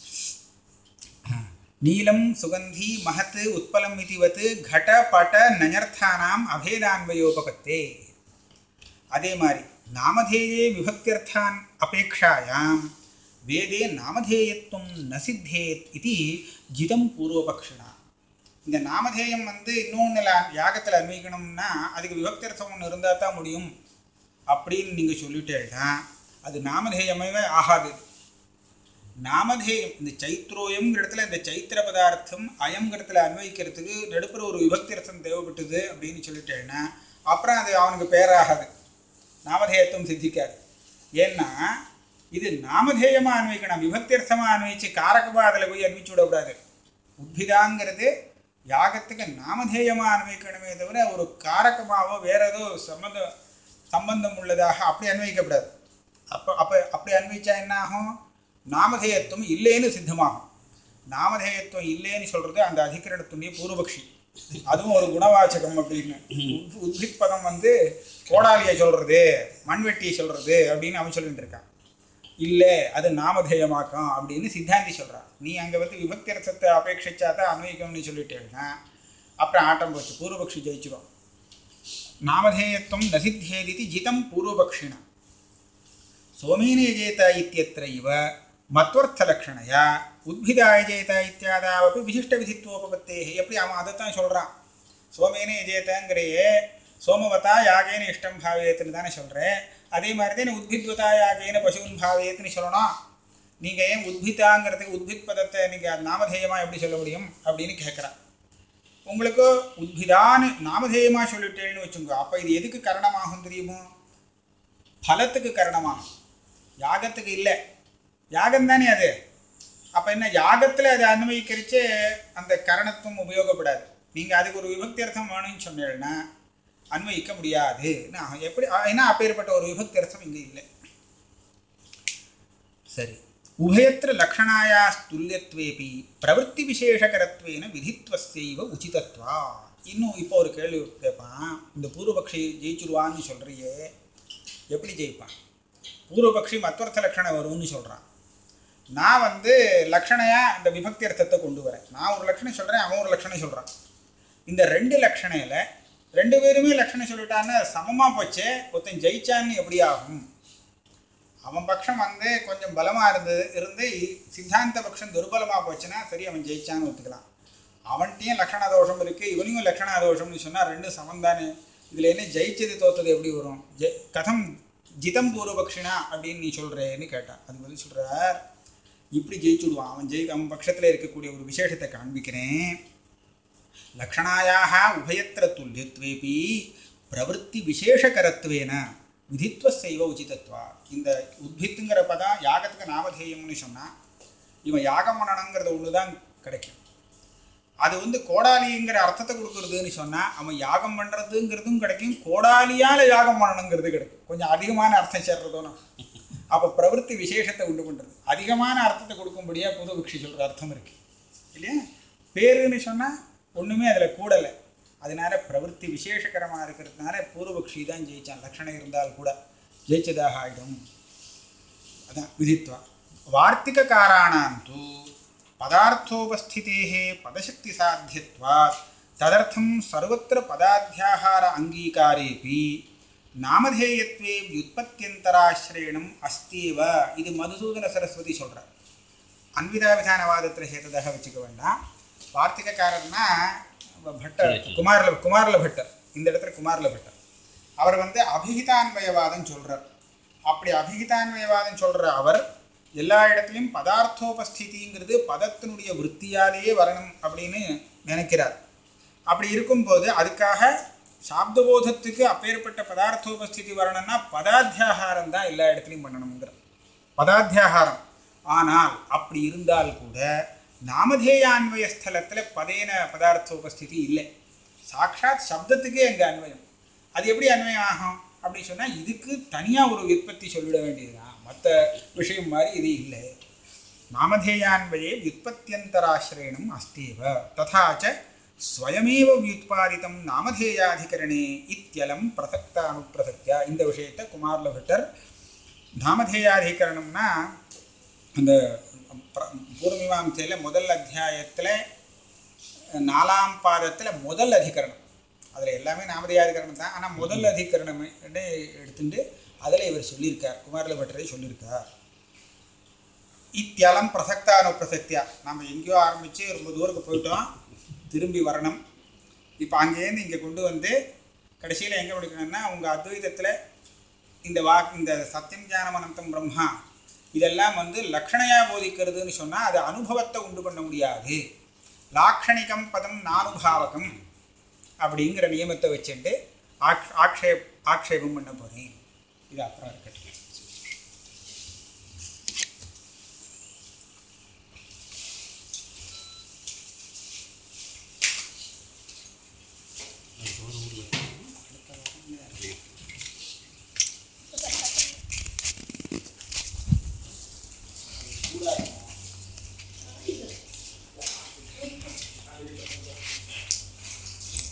நீலம் சுகந்தி மகத் உத்பலம் இதுவத் கட பட நஞர்த்தானாம் அபேதான்வயோபபத்தே அதே மாதிரி நாமதேயே விபக்தியர்த்தான் அபேக்ஷாயாம் வேதே நாமதேயத்துவம் ந சித்தேத் இது ஜிதம் பூர்வபக்ஷிணா இந்த நாமதேயம் வந்து இன்னொன்று யாகத்தில் அன்வைக்கணும்னா அதுக்கு விபக்தியர்த்தம் ஒன்று இருந்தால் தான் முடியும் அப்படின்னு நீங்கள் சொல்லிட்டேன்னா அது நாமதேயமே ஆகாது நாமதேயம் இந்த சைத்ரோயம்ங்கிற இடத்துல இந்த சைத்திர பதார்த்தம் அயம்ங்கிறதுல அன்வைக்கிறதுக்கு நடுப்புற ஒரு விபக்தியர்த்தம் தேவைப்பட்டது அப்படின்னு சொல்லிட்டேன்னா அப்புறம் அது அவனுக்கு பேராகாது நாமதேயத்துவம் சித்திக்காது ஏன்னா இது நாமதேயமாக அன்வைக்கணும் விபக்தியர்த்தமாக அன்வைச்சு காரகமாக அதில் போய் அன்விச்சு விடக்கூடாது உத்பிதாங்கிறது யாகத்துக்கு நாமதேயமாக அன்வைக்கணுமே தவிர ஒரு காரகமாவோ வேற ஏதோ சம்பந்தம் சம்பந்தம் உள்ளதாக அப்படி அன்வைக்கப்படாது அப்போ அப்போ அப்படி அன்வைச்சா என்ன ஆகும் நாமதேயத்துவம் இல்லைன்னு சித்தமாகும் நாமதேயத்துவம் இல்லைன்னு சொல்கிறது அந்த அதிகரணத்துடைய பூர்வபக்ஷி அதுவும் ஒரு குணவாச்சகம் அப்படின்னு உத்- உத்பித் பதம் வந்து கோடாலியை சொல்கிறது மண்வெட்டியை சொல்கிறது அப்படின்னு அவன் சொல்லிட்டு இருக்கான் இல்லை அது நாமதேயமாக்கம் அப்படின்னு சித்தாந்தி சொல்கிறான் நீ அங்கே வந்து விபக்தி அர்த்தத்தை அபேட்சிச்சா தான் அன்வைக்கம்னு சொல்லிட்டேன்னா அப்புறம் ஆட்டம் போச்சு பூர்வபக்ஷி ஜெயிச்சிடும் நாமதேயத்துவம் நசித்தேதிதி ஜிதம் பூர்வபக்ஷிணா சோமேனே ஜேத இத்தியत्र இவ மத்வர்த்தலக்ஷணையா உத்பிதாய ஜேத இத்தியாதாவப்பி விசிஷ்ட விதித்துவோபத்தே எப்படி அவன் அதைத்தான் சொல்கிறான் சோமேனே ஜேதங்கிறையே சோமவதா யாகேன இஷ்டம் பாவேத்துன்னு தானே சொல்கிறேன் அதே மாதிரி தானே உத்பித்வதா யாகேன பசுவன் பாவேத்துன்னு சொல்லணும் நீங்கள் ஏன் உத்பிதாங்கிறதுக்கு உத்பித் பதத்தை நீங்கள் நாமதேயமாக எப்படி சொல்ல முடியும் அப்படின்னு கேட்குறான் உங்களுக்கு உத்பிதான்னு நாமதேயமாக சொல்லிட்டேன்னு வச்சுங்க அப்போ இது எதுக்கு கரணமாகும் தெரியுமோ பலத்துக்கு கரணமாகும் யாகத்துக்கு இல்லை யாகம் தானே அது அப்போ என்ன யாகத்தில் அது அன்வயிக்கிறச்சு அந்த கரணத்துவம் உபயோகப்படாது நீங்கள் அதுக்கு ஒரு விபக்தி அர்த்தம் வேணும்னு சொன்னீங்கன்னா அன்வயிக்க முடியாது நான் எப்படி ஏன்னா அப்பேற்பட்ட ஒரு விபக்தி அர்த்தம் இங்கே இல்லை சரி உபயத்திர லக்ஷணாயா துல்லியத்வேபி பிரவೃತ್ತಿ விசேஷகரத்வேன விதித்வஸ்யைவ உச்சிதத்வா இன்னும் இப்போ ஒரு கேள்வி கேட்பான் இந்த பூர்வபக்ஷி ஜெயிச்சிருவான்னு சொல்றியே எப்படி ஜெயிப்பான் பூர்வபக்ஷி மத்வர்த்த லட்சணம் வரும்னு சொல்கிறான் நான் வந்து லக்ஷணையா இந்த விபக்தி அர்த்தத்தை கொண்டு வரேன் நான் ஒரு லட்சணம் சொல்கிறேன் அவன் ஒரு லட்சணம் சொல்கிறான் இந்த ரெண்டு லட்சணையில் ரெண்டு பேருமே லட்சணம் சொல்லிட்டான்னா சமமாக போச்சே ஒருத்தன் ஜெயிச்சான்னு எப்படி ஆகும் அவன் பட்சம் வந்து கொஞ்சம் பலமாக இருந்தது இருந்து சித்தாந்த பட்சம் துர்பலமாக போச்சுன்னா சரி அவன் ஜெயிச்சான்னு ஒத்துக்கலாம் அவன்கிட்டயும் லக்ஷண தோஷம் இருக்குது இவனையும் லக்ஷண தோஷம்னு சொன்னால் ரெண்டும் சமந்தானே இதில் என்ன ஜெயிச்சது தோத்தது எப்படி வரும் ஜெ கதம் ஜிதம் பூர்வபக்ஷினா அப்படின்னு நீ சொல்கிறேன்னு கேட்டான் அது பதில் சொல்கிறார் இப்படி ஜெயிச்சுடுவான் அவன் ஜெயி அவன் பட்சத்தில் இருக்கக்கூடிய ஒரு விசேஷத்தை காண்பிக்கிறேன் லக்ஷணாயாக உபயத்திர துல்லியத்வேபி பிரவருத்தி விசேஷகரத்வேன விதித்வசைவ உச்சிதத்வா இந்த உத்பித்துங்கிற பதம் யாகத்துக்கு நாமதேயம்னு சொன்னால் இவன் யாகம் பண்ணணுங்கிறது ஒன்று தான் கிடைக்கும் அது வந்து கோடாலிங்கிற அர்த்தத்தை கொடுக்குறதுன்னு சொன்னால் அவன் யாகம் பண்ணுறதுங்கிறதும் கிடைக்கும் கோடாலியால் யாகம் பண்ணணுங்கிறது கிடைக்கும் கொஞ்சம் அதிகமான அர்த்தம் சேர்றதோனா அப்போ பிரவருத்தி விசேஷத்தை உண்டு பண்ணுறது அதிகமான அர்த்தத்தை கொடுக்கும்படியாக புதுபக்ஷி சொல்கிற அர்த்தம் இருக்குது இல்லையா பேருன்னு சொன்னால் ஒன்றுமே அதில் கூடலை அதனால பிரவருத்தி விசேஷகரமாக இருக்கிறதுனால பூர்வபக்ஷி தான் ஜெயிச்சான் லக்ஷணம் இருந்தால் கூட ஜெயிச்சதாக ஆகிடும் அதான் விதித்வா வார்த்திககாராணாம் தூ பதார்த்தோபஸ்திதேः பதசக்திசாத்தியத்வாत् ததர்த்தம் சர்வத்திர பதாத்தியாகார அங்கீகாரேபி நாமதேயத்வே வியுத்பத்தியந்தராசிரயணம் அஸ்தீவ இது மதுசூதன சரஸ்வதி சொல்கிறார் அன்விதா விதானவாதத்தில் சேர்த்ததாக வச்சுக்க வேண்டாம் வார்த்திகக்காரர்னா பட்டர் குமாரில குமாரில பட்டர் இந்த இடத்துல குமாரில பட்டர் அவர் வந்து அபிஹிதான்வயவாதம் சொல்கிறார் அப்படி அபிஹிதான்வயவாதம் சொல்கிற அவர் எல்லா இடத்துலையும் பதார்த்தோபஸ்திதிங்கிறது பதத்தினுடைய விற்த்தியாலேயே வரணும் அப்படின்னு நினைக்கிறார் அப்படி இருக்கும்போது அதுக்காக சாப்தபோதத்துக்கு அப்பேற்பட்ட பதார்த்தோபஸ்திதி வரணும்னா பதாத்தியாகாரம் தான் எல்லா இடத்துலையும் பண்ணணுங்கிற பதாத்தியாகாரம் ஆனால் அப்படி இருந்தால் கூட நாமதேயான்வய ஸ்தலத்தில் பதேன பதார்த்தோபஸ்திதி இல்லை சாட்சாத் சப்தத்துக்கே அங்கே அன்வயம் அது எப்படி அன்வயம் ஆகும் அப்படின்னு சொன்னால் இதுக்கு தனியாக ஒரு விற்பத்தி சொல்லிட வேண்டியதுதான் மற்ற விஷயம் மாதிரி இது இல்லை நாமதேயான்வயே வியுத்பத்தியந்தராசிரயணம் அஸ்தேவ ததா ச ஸ்வயமேவ வியுத்பாதிதம் நாமதேயாதிகரணே இத்தியலம் பிரசக்த அனுப்பிரசக்தியா இந்த விஷயத்தை குமார்ல பட்டர் நாமதேயாதிகரணம்னா அந்த பிர- பூர்வமீமாம்சையில் முதல் அத்தியாயத்தில் நாலாம் பாதத்தில் முதல் அதிகரணம் அதில் எல்லாமே நாமதேயாதிகரணம் தான் ஆனால் முதல் அதிகரணம் எடுத்துட்டு அதில் இவர் சொல்லியிருக்கார் குமாரில பட்டரை சொல்லியிருக்கார் இத்தியலம் பிரசக்தானு பிரசக்தியா நம்ம எங்கேயோ ஆரம்பித்து ரொம்ப தூரத்துக்கு போயிட்டோம் திரும்பி வரணும் இப்போ அங்கேருந்து இங்கே கொண்டு வந்து கடைசியில் எங்கே முடிக்கணும்னா உங்கள் அத்வைதத்தில் இந்த வாக் இந்த சத்தியம் ஞானம் அனந்தம் பிரம்மா இதெல்லாம் வந்து லக்ஷணையாக போதிக்கிறதுன்னு சொன்னால் அது அனுபவத்தை உண்டு பண்ண முடியாது லாக்ஷணிகம் பதம் நானுபாவகம் அப்படிங்கிற நியமத்தை வச்சுட்டு ஆக் ஆக்ஷேப் ஆக்ஷேபம் பண்ண போகிறேன் இது அப்புறம் இருக்கட்டும் சூடாக இருக்கும்